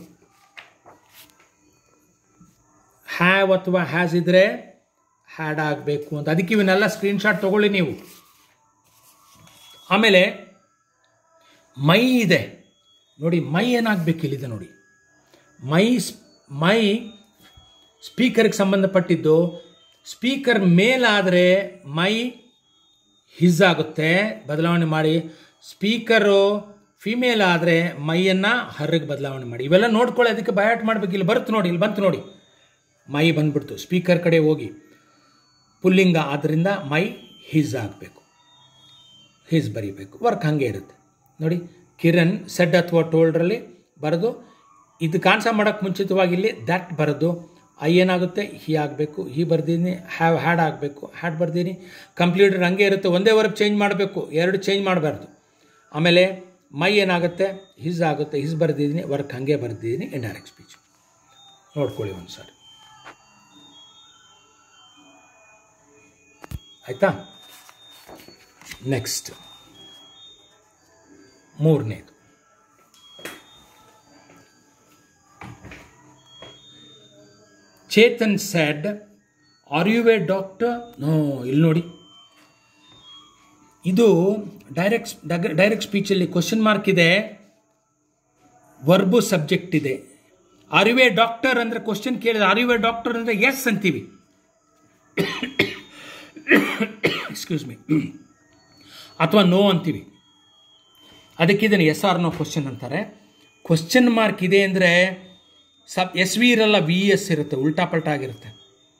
ಹ್ಯಾವ್ ಅಥವಾ ಹ್ಯಾಸ್ ಇದ್ದರೆ ಹ್ಯಾಡ್ ಆಗಬೇಕು ಅಂತ ಅದಕ್ಕೆ ಇವನ್ನೆಲ್ಲ ಸ್ಕ್ರೀನ್ಶಾಟ್ ತೊಗೊಳ್ಳಿ ನೀವು ಆಮೇಲೆ ಮೈ ಇದೆ ನೋಡಿ ಮೈ ಏನಾಗಬೇಕು ಇಲ್ಲಿದೆ ನೋಡಿ ಮೈ ಮೈ ಸ್ಪೀಕರ್ಗೆ ಸಂಬಂಧಪಟ್ಟಿದ್ದು ಸ್ಪೀಕರ್ ಮೇಲಾದರೆ ಮೈ ಹಿಸ್ ಆಗುತ್ತೆ ಬದಲಾವಣೆ ಮಾಡಿ ಸ್ಪೀಕರು ಫಿಮೇಲ್ ಆದರೆ ಮೈಯನ್ನು ಹರ್ರಿಗೆ ಬದಲಾವಣೆ ಮಾಡಿ ಇವೆಲ್ಲ ನೋಡ್ಕೊಳ್ಳಿ ಅದಕ್ಕೆ ಬಯಾಟ್ ಮಾಡಬೇಕು ಇಲ್ಲಿ ಬರುತ್ತೆ ನೋಡಿ ಇಲ್ಲಿ ಬಂತು ನೋಡಿ ಮೈ ಬಂದ್ಬಿಡ್ತು ಸ್ಪೀಕರ್ ಕಡೆ ಹೋಗಿ ಪುಲ್ಲಿಂಗ ಆದ್ದರಿಂದ ಮೈ ಹಿಸ್ ಆಗಬೇಕು ಹಿಸ್ ಬರೀಬೇಕು ವರ್ಕ್ ಹಾಗೆ ಇರುತ್ತೆ ನೋಡಿ ಕಿರಣ್ ಸೆಡ್ ಅಥವಾ ಟೋಲ್ಡ್ರಲ್ಲಿ ಬರೆದು ಇದು ಕಾನ್ಸ ಮಾಡೋಕ್ಕೆ ಮುಂಚಿತವಾಗಿ ಇಲ್ಲಿ ದಟ್ ಬರೆದು ಐ ಏನಾಗುತ್ತೆ ಹಿ ಆಗಬೇಕು ಹಿ ಬರ್ದೀನಿ ಹ್ಯಾವ್ ಹ್ಯಾಡ್ ಆಗಬೇಕು ಹ್ಯಾಡ್ ಬರ್ದೀನಿ ಕಂಪ್ಲೀಟರ್ ಹಂಗೆ ಇರುತ್ತೆ ಒಂದೇ ವರ್ಕ್ ಚೇಂಜ್ ಮಾಡಬೇಕು ಎರಡು ಚೇಂಜ್ ಮಾಡಬಾರ್ದು ಆಮೇಲೆ ಮೈ ಏನಾಗುತ್ತೆ ಹಿಸ್ ಆಗುತ್ತೆ ಹಿಸ್ ಬರ್ದಿದ್ದೀನಿ ವರ್ಕ್ ಹಾಗೆ ಬರ್ದಿದ್ದೀನಿ ಇಂಡೈರೆಕ್ಟ್ ಸ್ಪೀಚ್ ನೋಡ್ಕೊಳ್ಳಿ ಒಂದು ಸಾರಿ ಆಯಿತಾ ನೆಕ್ಸ್ಟ್ ಮೂರನೇದು Chetan said are you a doctor no ಇಲ್ಲಿ ನೋಡಿ ಇದು ಡೈರೆಕ್ಟ್ ಡೈರೆಕ್ಟ್ ಸ್ಪೀಚಲ್ಲಿ ಕ್ವಶನ್ ಮಾರ್ಕ್ ಇದೆ ವರ್ಬು ಸಬ್ಜೆಕ್ಟ್ ಇದೆ ಆರ್ ಯು ಎ ಡಾಕ್ಟರ್ ಅಂದರೆ ಕ್ವಶನ್ ಕೇಳಿದ್ರೆ ಆರ್ ಯು ಎ ಡಾಕ್ಟರ್ ಅಂದರೆ ಎಸ್ ಅಂತೀವಿ ಎಕ್ಸ್ಕ್ಯೂಸ್ ಮೀ ಅಥವಾ ನೋ ಅಂತೀವಿ ಅದಕ್ಕೆ ಇದನ್ನು ಎಸ್ ಆರ್ ನೋ ಕ್ವಶನ್ ಅಂತಾರೆ ಕ್ವಶನ್ ಮಾರ್ಕ್ ಇದೆ ಅಂದರೆ ಸಬ್ ಎಸ್ ವಿ ಇರಲ್ಲ ವಿ ಎಸ್ ಇರುತ್ತೆ ಉಲ್ಟಾ ಪಲ್ಟಾ ಆಗಿರುತ್ತೆ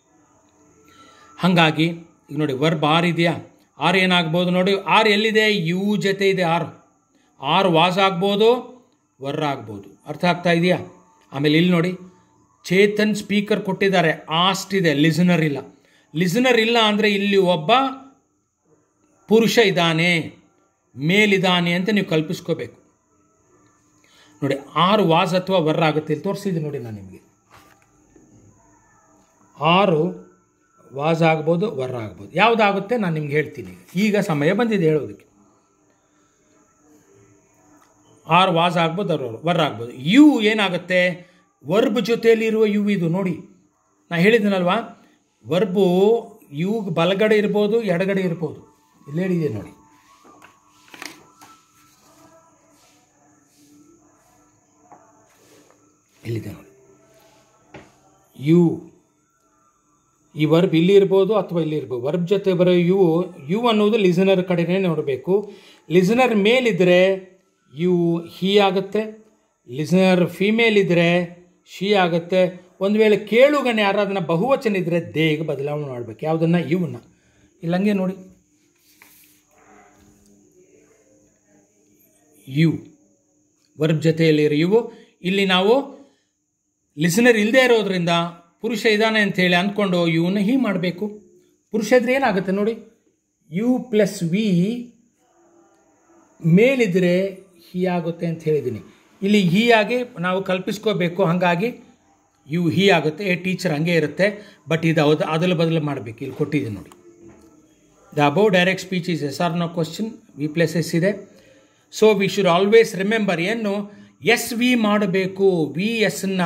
ಹಾಗಾಗಿ ಈಗ ನೋಡಿ ವರ್ಬ್ ಆರ್ ಇದೆಯಾ ಆರ್ ಏನಾಗ್ಬೋದು ನೋಡಿ ಆರ್ ಎಲ್ಲಿದೆ ಯು ಜೊತೆ ಇದೆ ಆರ್ ಆರ್ ವಾಸ್ ಆಗ್ಬೋದು ವರ್ ಆಗ್ಬೋದು ಅರ್ಥ ಆಗ್ತಾ ಇದೆಯಾ ಆಮೇಲೆ ಇಲ್ಲಿ ನೋಡಿ ಚೇತನ್ ಸ್ಪೀಕರ್ ಕೊಟ್ಟಿದ್ದಾರೆ ಆಸ್ಟ್ ಇದೆ ಲಿಸನರ್ ಇಲ್ಲ ಲಿಸನರ್ ಇಲ್ಲ ಅಂದರೆ ಇಲ್ಲಿ ಒಬ್ಬ ಪುರುಷ ಇದ್ದಾನೆ ಮೇಲಿದ್ದಾನೆ ಅಂತ ನೀವು ಕಲ್ಪಿಸ್ಕೋಬೇಕು ನೋಡಿ ಆರು ವಾಸ್ ಅಥವಾ ವರ್ ಆಗುತ್ತೆ ಇಲ್ಲಿ ತೋರಿಸಿದ್ದೀನಿ ನೋಡಿ ನಾನು ನಿಮಗೆ ಆರು ವಾಸ್ ಆಗ್ಬೋದು ವರ್ ಆಗ್ಬೋದು ಯಾವುದಾಗುತ್ತೆ ನಾನು ನಿಮ್ಗೆ ಹೇಳ್ತೀನಿ ಈಗ ಸಮಯ ಬಂದಿದೆ ಹೇಳೋದಕ್ಕೆ ಆರ್ ವಾಸ್ ಆಗ್ಬೋದು ಅವ್ರ ವರ್ ಆಗ್ಬೋದು ಯು ಏನಾಗುತ್ತೆ ವರ್ಬ್ ಜೊತೆಯಲ್ಲಿರುವ ಯು ಇದು ನೋಡಿ ನಾ ಹೇಳಿದ್ದೀನಲ್ವಾ ವರ್ಬು ಯು ಬಲಗಡೆ ಇರ್ಬೋದು ಎಡಗಡೆ ಇರ್ಬೋದು ಇಲ್ಲಿ ಹೇಳಿದೆ ನೋಡಿ ಇಲ್ಲಿದೆ ನೋಡಿ ಯು ಈ ವರ್ಬ್ ಇಲ್ಲಿ ಇರ್ಬೋದು ಅಥವಾ ಇಲ್ಲಿ ಇರ್ಬೋದು ವರ್ಬ್ ಜೊತೆ ಬರೋ ಯು ಯು ಅನ್ನೋದು ಲಿಸನರ್ ಕಡೆನೇ ನೋಡಬೇಕು ಲಿಸನರ್ ಮೇಲಿದ್ದರೆ ಯು ಹಿ ಆಗುತ್ತೆ ಲಿಸನರ್ ಫಿಮೇಲ್ ಇದ್ದರೆ ಶಿ ಆಗುತ್ತೆ ಒಂದು ವೇಳೆ ಕೇಳುಗನೆ ಯಾರಾದನ್ನ ಬಹುವಚನ ಇದ್ದರೆ ದೇಗ ಬದಲಾವಣೆ ಮಾಡಬೇಕು ಯಾವುದನ್ನು ಇವನ್ನ ಇಲ್ಲಂಗೆ ನೋಡಿ ಯು ವರ್ಬ್ ಜೊತೆಯಲ್ಲಿರೋ ಇವು ಇಲ್ಲಿ ನಾವು ಲಿಸನರ್ ಇಲ್ಲದೆ ಇರೋದ್ರಿಂದ ಪುರುಷ ಇದ್ದಾನೆ ಅಂತೇಳಿ ಅಂದ್ಕೊಂಡು ಇವನ್ನ ಹೀ ಮಾಡಬೇಕು ಪುರುಷ ಇದ್ರೆ ಏನಾಗುತ್ತೆ ನೋಡಿ ಯು ಪ್ಲಸ್ ವಿ ಮೇಲಿದ್ರೆ ಹೀ ಆಗುತ್ತೆ ಅಂತ ಹೇಳಿದ್ದೀನಿ ಇಲ್ಲಿ ಹೀ ಆಗಿ ನಾವು ಕಲ್ಪಿಸ್ಕೋಬೇಕು ಹಾಗಾಗಿ ಯು ಹೀ ಆಗುತ್ತೆ ಎ ಟೀಚರ್ ಹಂಗೆ ಇರುತ್ತೆ ಬಟ್ ಇದು ಅದು ಅದಲು ಬದಲು ಮಾಡಬೇಕು ಇಲ್ಲಿ ಕೊಟ್ಟಿದ್ದೀನಿ ನೋಡಿ the above direct speech is S R no question V plus S ಇದೆ so we should always remember ಏನು ಎಸ್ ವಿ ಮಾಡಬೇಕು ವಿ ಎಸ್ನ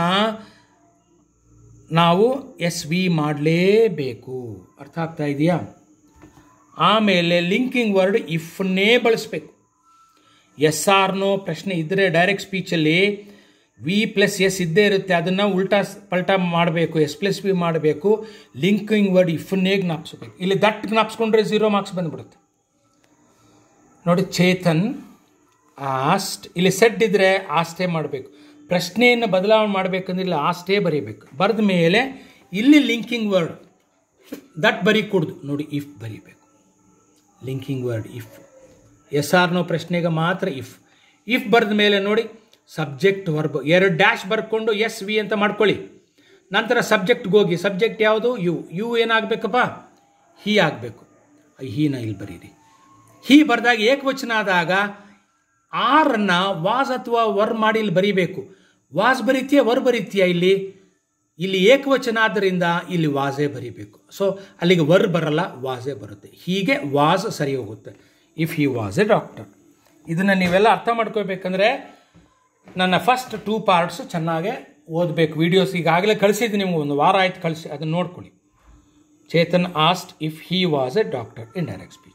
ನಾವು ಎಸ್ ವಿ ಮಾಡಲೇಬೇಕು ಅರ್ಥ ಆಗ್ತಾ ಇದೆಯಾ ಆಮೇಲೆ ಲಿಂಕಿಂಗ್ ವರ್ಡ್ ಇಫ್ನೇ ಬಳಸಬೇಕು ಎಸ್ ಆರ್ನೋ ಪ್ರಶ್ನೆ ಇದ್ದರೆ ಡೈರೆಕ್ಟ್ ಸ್ಪೀಚಲ್ಲಿ ವಿ ಪ್ಲಸ್ ಎಸ್ ಇದ್ದೇ ಇರುತ್ತೆ ಅದನ್ನು ಉಲ್ಟಾ ಪಲ್ಟಾ ಮಾಡಬೇಕು ಎಸ್ ಪ್ಲಸ್ ವಿ ಮಾಡಬೇಕು ಲಿಂಕಿಂಗ್ ವರ್ಡ್ ಇಫ್ನೇ ಜ್ಞಾಪಿಸ್ಬೇಕು ಇಲ್ಲಿ ದಟ್ ಜ್ಞಾಪಿಸ್ಕೊಂಡ್ರೆ ಝೀರೋ ಮಾರ್ಕ್ಸ್ ಬಂದ್ಬಿಡುತ್ತೆ ನೋಡಿ ಚೇತನ್ ಆಸ್ಟ್ ಇಲ್ಲಿ ಸೆಡ್ ಇದ್ದರೆ ಆಸ್ಟೇ ಮಾಡಬೇಕು ಪ್ರಶ್ನೆಯನ್ನು ಬದಲಾವಣೆ ಮಾಡಬೇಕಂದ್ರೆ ಇಲ್ಲಿ ಆಸ್ಟೇ ಬರೀಬೇಕು ಬರೆದ ಮೇಲೆ ಇಲ್ಲಿ ಲಿಂಕಿಂಗ್ ವರ್ಡ್ ದಟ್ ಬರೀ ಕೊಡ್ದು ನೋಡಿ ಇಫ್ ಬರೀಬೇಕು linking word if yes or no ಪ್ರಶ್ನೆಗೆ ಮಾತ್ರ ಇಫ್ ಇಫ್ ಬರೆದ ಮೇಲೆ ನೋಡಿ ಸಬ್ಜೆಕ್ಟ್ ವರ್ಬ್ ಎರಡು ಡ್ಯಾಶ್ ಬರ್ಕೊಂಡು ಎಸ್ ವಿ ಅಂತ ಮಾಡ್ಕೊಳ್ಳಿ ನಂತರ ಸಬ್ಜೆಕ್ಟ್ಗೆ ಹೋಗಿ ಸಬ್ಜೆಕ್ಟ್ ಯಾವುದು ಯು ಯು ಏನಾಗಬೇಕಪ್ಪ ಹೀ ಆಗಬೇಕು ಹೀನ ಇಲ್ಲಿ ಬರೀರಿ ಹೀ ಬರೆದಾಗ ಏಕವಚನ ಆದಾಗ ಆರನ್ನು ವಾಸ್ ಅಥವಾ ವರ್ ಮಾಡಿ ಇಲ್ಲಿ ಬರೀಬೇಕು ವಾಸ್ ಬರೀತೀಯ ವರ್ ಬರೀತೀಯ ಇಲ್ಲಿ ಇಲ್ಲಿ ಏಕವಚನ ಆದ್ದರಿಂದ ಇಲ್ಲಿ ವಾಸೇ ಬರೀಬೇಕು ಸೊ ಅಲ್ಲಿಗೆ ವರ್ ಬರಲ್ಲ ವಾಸೇ ಬರುತ್ತೆ ಹೀಗೆ ವಾಸ್ ಸರಿ ಹೋಗುತ್ತೆ if he was a doctor ಇದನ್ನು ನೀವೆಲ್ಲ ಅರ್ಥ ಮಾಡ್ಕೋಬೇಕಂದ್ರೆ ನನ್ನ ಫಸ್ಟ್ ಟೂ ಪಾರ್ಟ್ಸ್ ಚೆನ್ನಾಗೆ ಓದಬೇಕು ವೀಡಿಯೋಸ್ ಈಗಾಗಲೇ ಕಳಿಸಿದ್ದು ನಿಮ್ಗೆ ಒಂದು ವಾರ ಆಯ್ತು ಕಳಿಸಿ ಅದನ್ನು ನೋಡ್ಕೊಳ್ಳಿ Chetan asked if he was a doctor in direct speech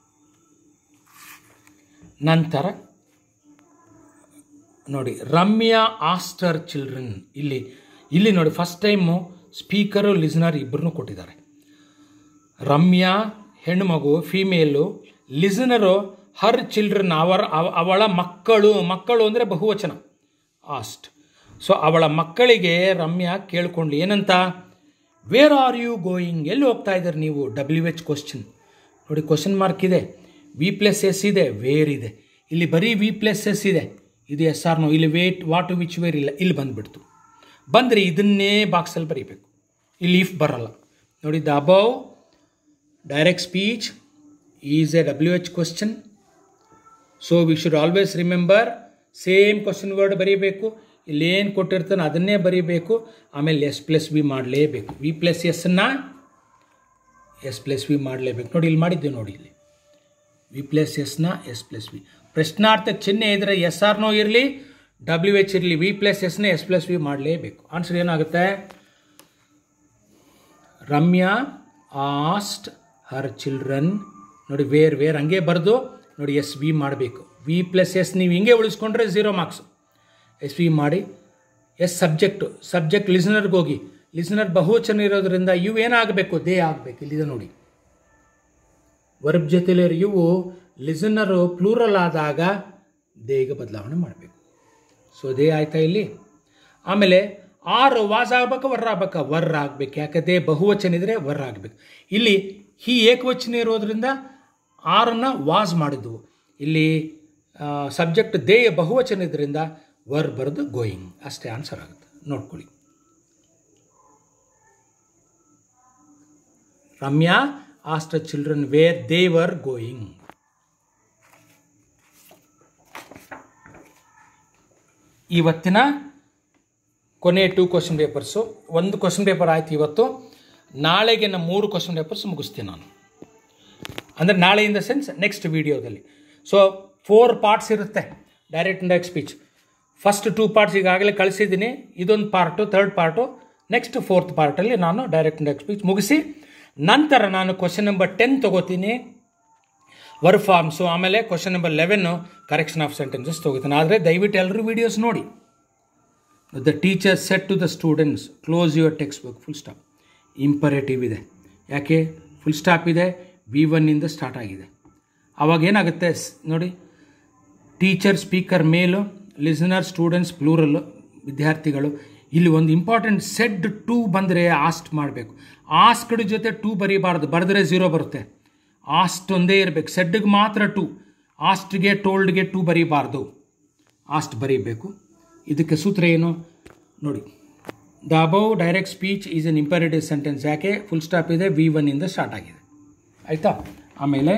ನಂತರ ನೋಡಿ ರಮ್ಯಾ ಆಸ್ಟರ್ ಚಿಲ್ಡ್ರನ್ ಇಲ್ಲಿ ಇಲ್ಲಿ ನೋಡಿ ಫಸ್ಟ್ ಟೈಮು ಸ್ಪೀಕರು ಲಿಸ್ನರ್ ಇಬ್ಬರನ್ನೂ ಕೊಟ್ಟಿದ್ದಾರೆ ರಮ್ಯಾ ಹೆಣ್ಣುಮಗು ಫೀಮೇಲು ಲಿಸನರು ಹರ್ ಚಿಲ್ಡ್ರನ್ ಅವರ ಅವ- ಅವಳ ಮಕ್ಕಳು ಮಕ್ಕಳು ಅಂದರೆ ಬಹುವಚನ ಆಸ್ಟ್ ಸೊ ಅವಳ ಮಕ್ಕಳಿಗೆ ರಮ್ಯಾ ಕೇಳ್ಕೊಂಡ್ಲಿ ಏನಂತ ವೇರ್ ಆರ್ ಯು ಗೋಯಿಂಗ್ ಎಲ್ಲಿ ಹೋಗ್ತಾ ಇದ್ದೀರಿ ನೀವು ಡಬ್ಲ್ಯೂ ಎಚ್ ಕ್ವಶನ್ ನೋಡಿ ಕ್ವಶನ್ ಮಾರ್ಕ್ ಇದೆ ವಿ ಪ್ಲಸ್ ಎಸ್ ಇದೆ ವೇರ್ ಇದೆ ಇಲ್ಲಿ ಬರೀ ವಿ ಪ್ಲಸ್ ಎಸ್ ಇದೆ ಇದು ಎಸ್ ಆರ್ ನೋ ಇಲ್ಲಿ ವೇಟ್ ವಾಟ್ ವಿಚ್ ವೇರ್ ಇಲ್ಲ ಇಲ್ಲಿ ಬಂದುಬಿಡ್ತು ಬಂದರೆ ಇದನ್ನೇ ಬಾಕ್ಸಲ್ಲಿ ಬರೀಬೇಕು ಇಲ್ಲಿ ಇಫ್ ಬರಲ್ಲ ನೋಡಿ the above direct speech is a W H question so we should always remember same question word ಬರೀಬೇಕು ಇಲ್ಲೇನು ಕೊಟ್ಟಿರ್ತಾನೆ ಅದನ್ನೇ ಬರೀಬೇಕು ಆಮೇಲೆ ಎಸ್ ಪ್ಲಸ್ ವಿ ಮಾಡಲೇಬೇಕು ವಿ ಪ್ಲಸ್ ಎಸ್ಸನ್ನು ಎಸ್ ಪ್ಲಸ್ ವಿ ಮಾಡಲೇಬೇಕು ನೋಡಿ ಇಲ್ಲಿ ಮಾಡಿದ್ದೆ ನೋಡಿ ಇಲ್ಲಿ ವಿ ಪ್ಲಸ್ ಎಸ್ನ ಎಸ್ ಪ್ಲಸ್ ವಿ ಪ್ರಶ್ನಾರ್ಥ ಚಿಹ್ನೆ ಇದ್ರೆ ಎಸ್ ಆರ್ ನೋ ಇರಲಿ ಡಬ್ಲ್ಯೂ ಎಚ್ ಇರಲಿ ವಿ ಪ್ಲಸ್ ಎಸ್ನ ಎಸ್ ಪ್ಲಸ್ ವಿ ಮಾಡಲೇಬೇಕು ಆನ್ಸರ್ ಏನಾಗುತ್ತೆ ರಮ್ಯಾ ಆಸ್ಟ್ ಹರ್ ಚಿಲ್ಡ್ರನ್ ನೋಡಿ ವೇರ್ ವೇರ್ ಹಂಗೆ ಬರೆದು ನೋಡಿ ಎಸ್ ವಿ ಮಾಡಬೇಕು ವಿ ಪ್ಲಸ್ ಎಸ್ ನೀವು ಹಿಂಗೆ ಉಳಿಸ್ಕೊಂಡ್ರೆ ಝೀರೋ ಮಾರ್ಕ್ಸ್ ಎಸ್ ವಿ ಮಾಡಿ ಎಸ್ ಸಬ್ಜೆಕ್ಟು ಸಬ್ಜೆಕ್ಟ್ ಲಿಸನರ್ಗೆ ಹೋಗಿ ಲಿಸನರ್ ಬಹುವಚನ ಇರೋದ್ರಿಂದ ಇವು ಏನಾಗಬೇಕು ದೇ ಆಗಬೇಕು ಇಲ್ಲಿದೆ ನೋಡಿ ವರ್ಬ್ ಜೊತೆಲಿ ಇವು ಲಿಸನರು ಪ್ಲೂರಲ್ ಆದಾಗ ದೇಗ ಬದಲಾವಣೆ ಮಾಡಬೇಕು ಸೊ ದೇ ಆಯ್ತಾ ಇಲ್ಲಿ ಆಮೇಲೆ ಆರು ವಾಸ್ ಆಗ್ಬೇಕು ವರ್ರ ಆಗ್ಬೇಕು ವರ್ರ ಆಗ್ಬೇಕು ಯಾಕಂದ್ರೆ ಬಹುವಚನ ಇದ್ರೆ ವರ್ರ ಆಗಬೇಕು ಇಲ್ಲಿ ಹಿ ಏಕವಚನ ಇರೋದ್ರಿಂದ ಆರನ್ನು ವಾಸ್ ಮಾಡಿದ್ವು ಇಲ್ಲಿ ಸಬ್ಜೆಕ್ಟ್ ದೇ ಬಹುವಚನ ಇದರಿಂದ ವರ್ ಬರೆದು ಗೋಯಿಂಗ್ ಅಷ್ಟೇ ಆನ್ಸರ್ ಆಗುತ್ತೆ ನೋಡ್ಕೊಳ್ಳಿ Ramya asked children where they were going ಇವತ್ತಿನ ಕೊನೆ ಟೂ ಕ್ವಶನ್ ಪೇಪರ್ಸು ಒಂದು ಕ್ವಶನ್ ಪೇಪರ್ ಆಯ್ತು ಇವತ್ತು ನಾಳೆಗೆ ನಮ್ಮ ಮೂರು ಕ್ವಶನ್ ಪೇಪರ್ಸ್ ಮುಗಿಸ್ತೀನಿ ನಾನು ಅಂದರೆ ನಾಳೆ ಇನ್ ದ ಸೆನ್ಸ್ ನೆಕ್ಸ್ಟ್ ವೀಡಿಯೋದಲ್ಲಿ ಸೊ ಫೋರ್ ಪಾರ್ಟ್ಸ್ ಇರುತ್ತೆ direct indirect speech first two parts ಈಗಾಗಲೇ ಕಳಿಸಿದ್ದೀನಿ ಇದೊಂದು part third part next fourth ಪಾರ್ಟಲ್ಲಿ ನಾನು ಡೈರೆಕ್ಟ್ ಇಂಡೈರೆಕ್ಟ್ ಸ್ಪೀಚ್ ಮುಗಿಸಿ ನಂತರ ನಾನು ಕ್ವಶನ್ ನಂಬರ್ ಟೆನ್ ತೊಗೋತೀನಿ ವರ್ಕ್ ಫಾರ್ಮ್ಸು ಆಮೇಲೆ question number eleven correction of sentences ತೊಗೋತೀನಿ ಆದರೆ ದಯವಿಟ್ಟು ಎಲ್ಲರೂ ವೀಡಿಯೋಸ್ ನೋಡಿ the teacher said to the students close your text book full stop imperative ಇದೆ ಯಾಕೆ ಫುಲ್ ಸ್ಟಾಪ್ ಇದೆ ವಿ ಒನ್ನಿಂದ ಸ್ಟಾರ್ಟ್ ಆಗಿದೆ ಅವಾಗ ಏನಾಗುತ್ತೆ ಸ್- ನೋಡಿ teacher speaker male listener students plural ವಿದ್ಯಾರ್ಥಿಗಳು ಇಲ್ಲಿ ಒಂದು ಇಂಪಾರ್ಟೆಂಟ್ ಸೆಡ್ ಟೂ ಬಂದರೆ ಆಸ್ಟ್ ಮಾಡಬೇಕು ಆಸ್ಕ್ಡ್ ಜೊತೆ ಟೂ ಬರೀಬಾರ್ದು ಬರೆದ್ರೆ ಝೀರೋ ಬರುತ್ತೆ ಆಸ್ಟ್ ಒಂದೇ ಇರಬೇಕು ಸೆಡ್ಗೆ ಮಾತ್ರ ಟೂ ಆಸ್ಟ್ಗೆ ಟೋಲ್ಡ್ಗೆ ಟೂ ಬರೀಬಾರ್ದು ಆಸ್ಟ್ ಬರೀಬೇಕು ಇದಕ್ಕೆ ಸೂತ್ರ ಏನು ನೋಡಿ the above direct speech is an imperative sentence ಯಾಕೆ ಫುಲ್ ಸ್ಟಾಪ್ ಇದೆ ವಿ ಒನ್ನಿಂದ ಸ್ಟಾರ್ಟ್ ಆಗಿದೆ ಆಯಿತಾ ಆಮೇಲೆ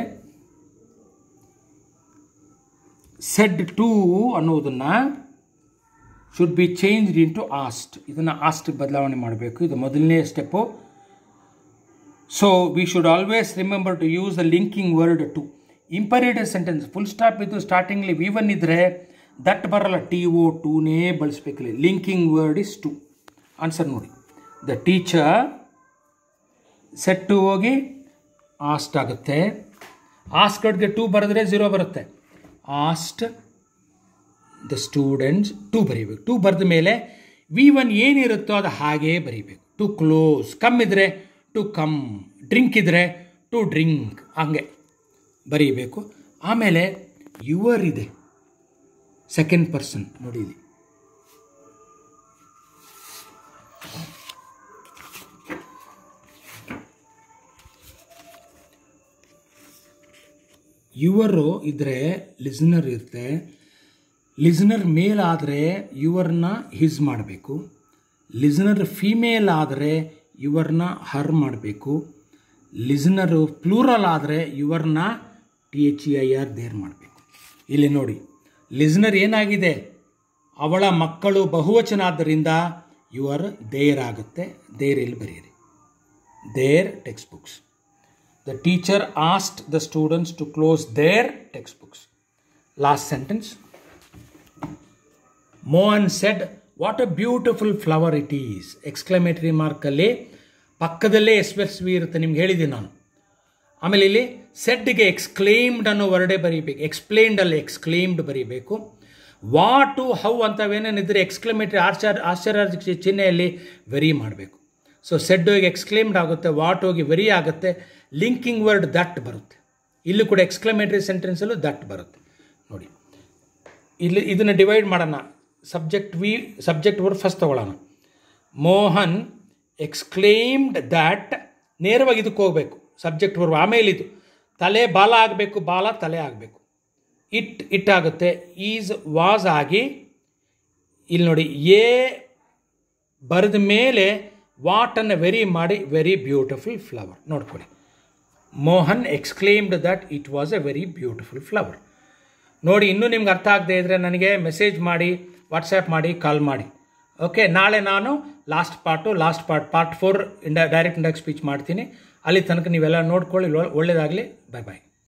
ಸೆಡ್ ಟೂ ಅನ್ನೋದನ್ನು should be changed into asked ಇದನ್ನು ಆಸ್ಟ್ ಬದಲಾವಣೆ ಮಾಡಬೇಕು ಇದು ಮೊದಲನೇ step so we should always remember to use the linking word to imperative sentence full stop ಇದ್ದು ಸ್ಟಾರ್ಟಿಂಗ್ಲಿ ವಿ ಒನ್ ಇದ್ದರೆ ದಟ್ ಬರಲ್ಲ ಟಿ ಓ ಟೂನೇ ಬಳಸ್ಬೇಕಿಲ್ಲ linking word is to answer ನೋಡಿ ದ ಟೀಚರ್ ಸೆಟ್ ಟು ಹೋಗಿ asked ಆಗುತ್ತೆ ಆಸ್ಕಡ್ಗೆ to ಬರೆದ್ರೆ ಝೀರೋ ಬರುತ್ತೆ ಆಸ್ಟ್ ದ ಸ್ಟೂಡೆಂಟ್ಸ್ ಟು ಬರೀಬೇಕು ಟು ಬರೆದ ಮೇಲೆ ವಿ ಒನ್ ಏನಿರುತ್ತೋ ಅದು ಹಾಗೇ ಬರೀಬೇಕು ಟು ಕ್ಲೋಸ್ ಕಮ್ ಇದ್ದರೆ ಟು ಕಮ್ ಡ್ರಿಂಕ್ ಇದ್ದರೆ ಟು ಡ್ರಿಂಕ್ ಹಂಗೆ ಬರೀಬೇಕು ಆಮೇಲೆ ಯುವರ್ ಇದೆ ಸೆಕೆಂಡ್ ಪರ್ಸನ್ ನೋಡಿ ಇಲ್ಲಿ ಯುವರು ಇದ್ದರೆ ಲಿಸ್ನರ್ ಇರುತ್ತೆ ಲಿಸ್ನರ್ ಮೇಲ್ ಆದರೆ ಯುವರ್ನ ಹಿಸ್ ಮಾಡಬೇಕು ಲಿಸ್ನರ್ ಫೀಮೇಲ್ ಆದರೆ ಯುವರ್ನ ಹರ್ ಮಾಡಬೇಕು ಲಿಸ್ನರು ಪ್ಲೂರಲ್ ಆದರೆ ಯುವರ್ನ T H E I R their ಮಾಡಬೇಕು ಇಲ್ಲಿ ನೋಡಿ ಲಿಸ್ನರ್ ಏನಾಗಿದೆ ಅವಳ ಮಕ್ಕಳು ಬಹುವಚನ ಆದ್ದರಿಂದ ಯುವರ್ ದೇರ್ ಆಗುತ್ತೆ ದೇರ್ ಇಲ್ಲಿ ಬರೆಯಿರಿ their text books The teacher asked the students to close their textbooks. Last sentence. Mohan said, What a beautiful flower it is! Exclamatory ಮಾರ್ಕಲ್ಲಿ ಪಕ್ಕದಲ್ಲೇ ಎಸ್ ಎಸ್ ವಿ ಇರುತ್ತೆ ನಿಮ್ಗೆ ಹೇಳಿದ್ದೀನಿ ನಾನು ಆಮೇಲೆ ಇಲ್ಲಿ ಸೆಡ್ಗೆ ಎಕ್ಸ್ಕ್ಲೇಮ್ಡ್ ಅನ್ನೋ ವರ್ಡೇ ಬರೀಬೇಕು ಎಕ್ಸ್ಪ್ಲೇನ್ಡ್ ಅಲ್ಲಿ ಎಕ್ಸ್ಕ್ಲೇಮ್ಡ್ ಬರೀಬೇಕು ವಾಟು ಹೌ ಅಂತವೇನೇನಿದ್ರೆ ಎಕ್ಸ್ಕ್ಲಮೇಟರಿ ಆಶ್ಚರ್ಯ ಆಶ್ಚರ್ಯ ಚಿಹ್ನೆಯಲ್ಲಿ ವೆರಿ ಮಾಡಬೇಕು ಸೊ ಸೆಡ್ ಹೋಗಿ ಎಕ್ಸ್ಕ್ಲೇಮ್ಡ್ ಆಗುತ್ತೆ ವಾಟ್ ಹೋಗಿ ವೆರಿ ಆಗುತ್ತೆ ಲಿಂಕಿಂಗ್ ವರ್ಡ್ ದಟ್ ಬರುತ್ತೆ ಇಲ್ಲೂ ಕೂಡ ಎಕ್ಸ್ಕ್ಲಮೇಟರಿ ಸೆಂಟೆನ್ಸಲ್ಲೂ ದಟ್ ಬರುತ್ತೆ ನೋಡಿ ಇಲ್ಲಿ ಇದನ್ನು ಡಿವೈಡ್ ಮಾಡೋಣ subject V subject word first ತಗೊಳ್ಳೋಣ ಮೋಹನ್ ಎಕ್ಸ್ಕ್ಲೇಮ್ಡ್ ದ್ಯಾಟ್ ನೇರವಾಗಿ ಇದಕ್ಕೆ ಹೋಗಬೇಕು ಸಬ್ಜೆಕ್ಟ್ ವರ್ಡ್ ಆಮೇಲೆ ಇದು ತಲೆ ಬಾಲ ಆಗಬೇಕು ಬಾಲ ತಲೆ ಆಗಬೇಕು ಇಟ್ ಇಟ್ ಆಗುತ್ತೆ ಈಸ್ ವಾಸ್ ಆಗಿ ಇಲ್ಲಿ ನೋಡಿ ಎ ಬರೆದ ಮೇಲೆ ವಾಟನ್ನು ವೆರಿ ಮಾಡಿ ವೆರಿ ಬ್ಯೂಟಿಫುಲ್ ಫ್ಲವರ್ ನೋಡ್ಕೊಳ್ಳಿ Mohan exclaimed that it was a very beautiful flower ನೋಡಿ ಇನ್ನೂ ನಿಮ್ಗೆ ಅರ್ಥ ಆಗದೆ ಇದ್ದರೆ ನನಗೆ ಮೆಸೇಜ್ ಮಾಡಿ ವಾಟ್ಸ್ಯಾಪ್ ಮಾಡಿ ಕಾಲ್ ಮಾಡಿ ಓಕೆ ನಾಳೆ ನಾನು last part last part part four ಇಂಡ ಡೈರೆಕ್ಟ್ ಇಂಡಾಗಿ ಸ್ಪೀಚ್ ಮಾಡ್ತೀನಿ ಅಲ್ಲಿ ತನಕ ನೀವೆಲ್ಲ ನೋಡ್ಕೊಳ್ಳಿ ಒಳ್ಳೆಯದಾಗಲಿ ಬಾಯ್ ಬಾಯ್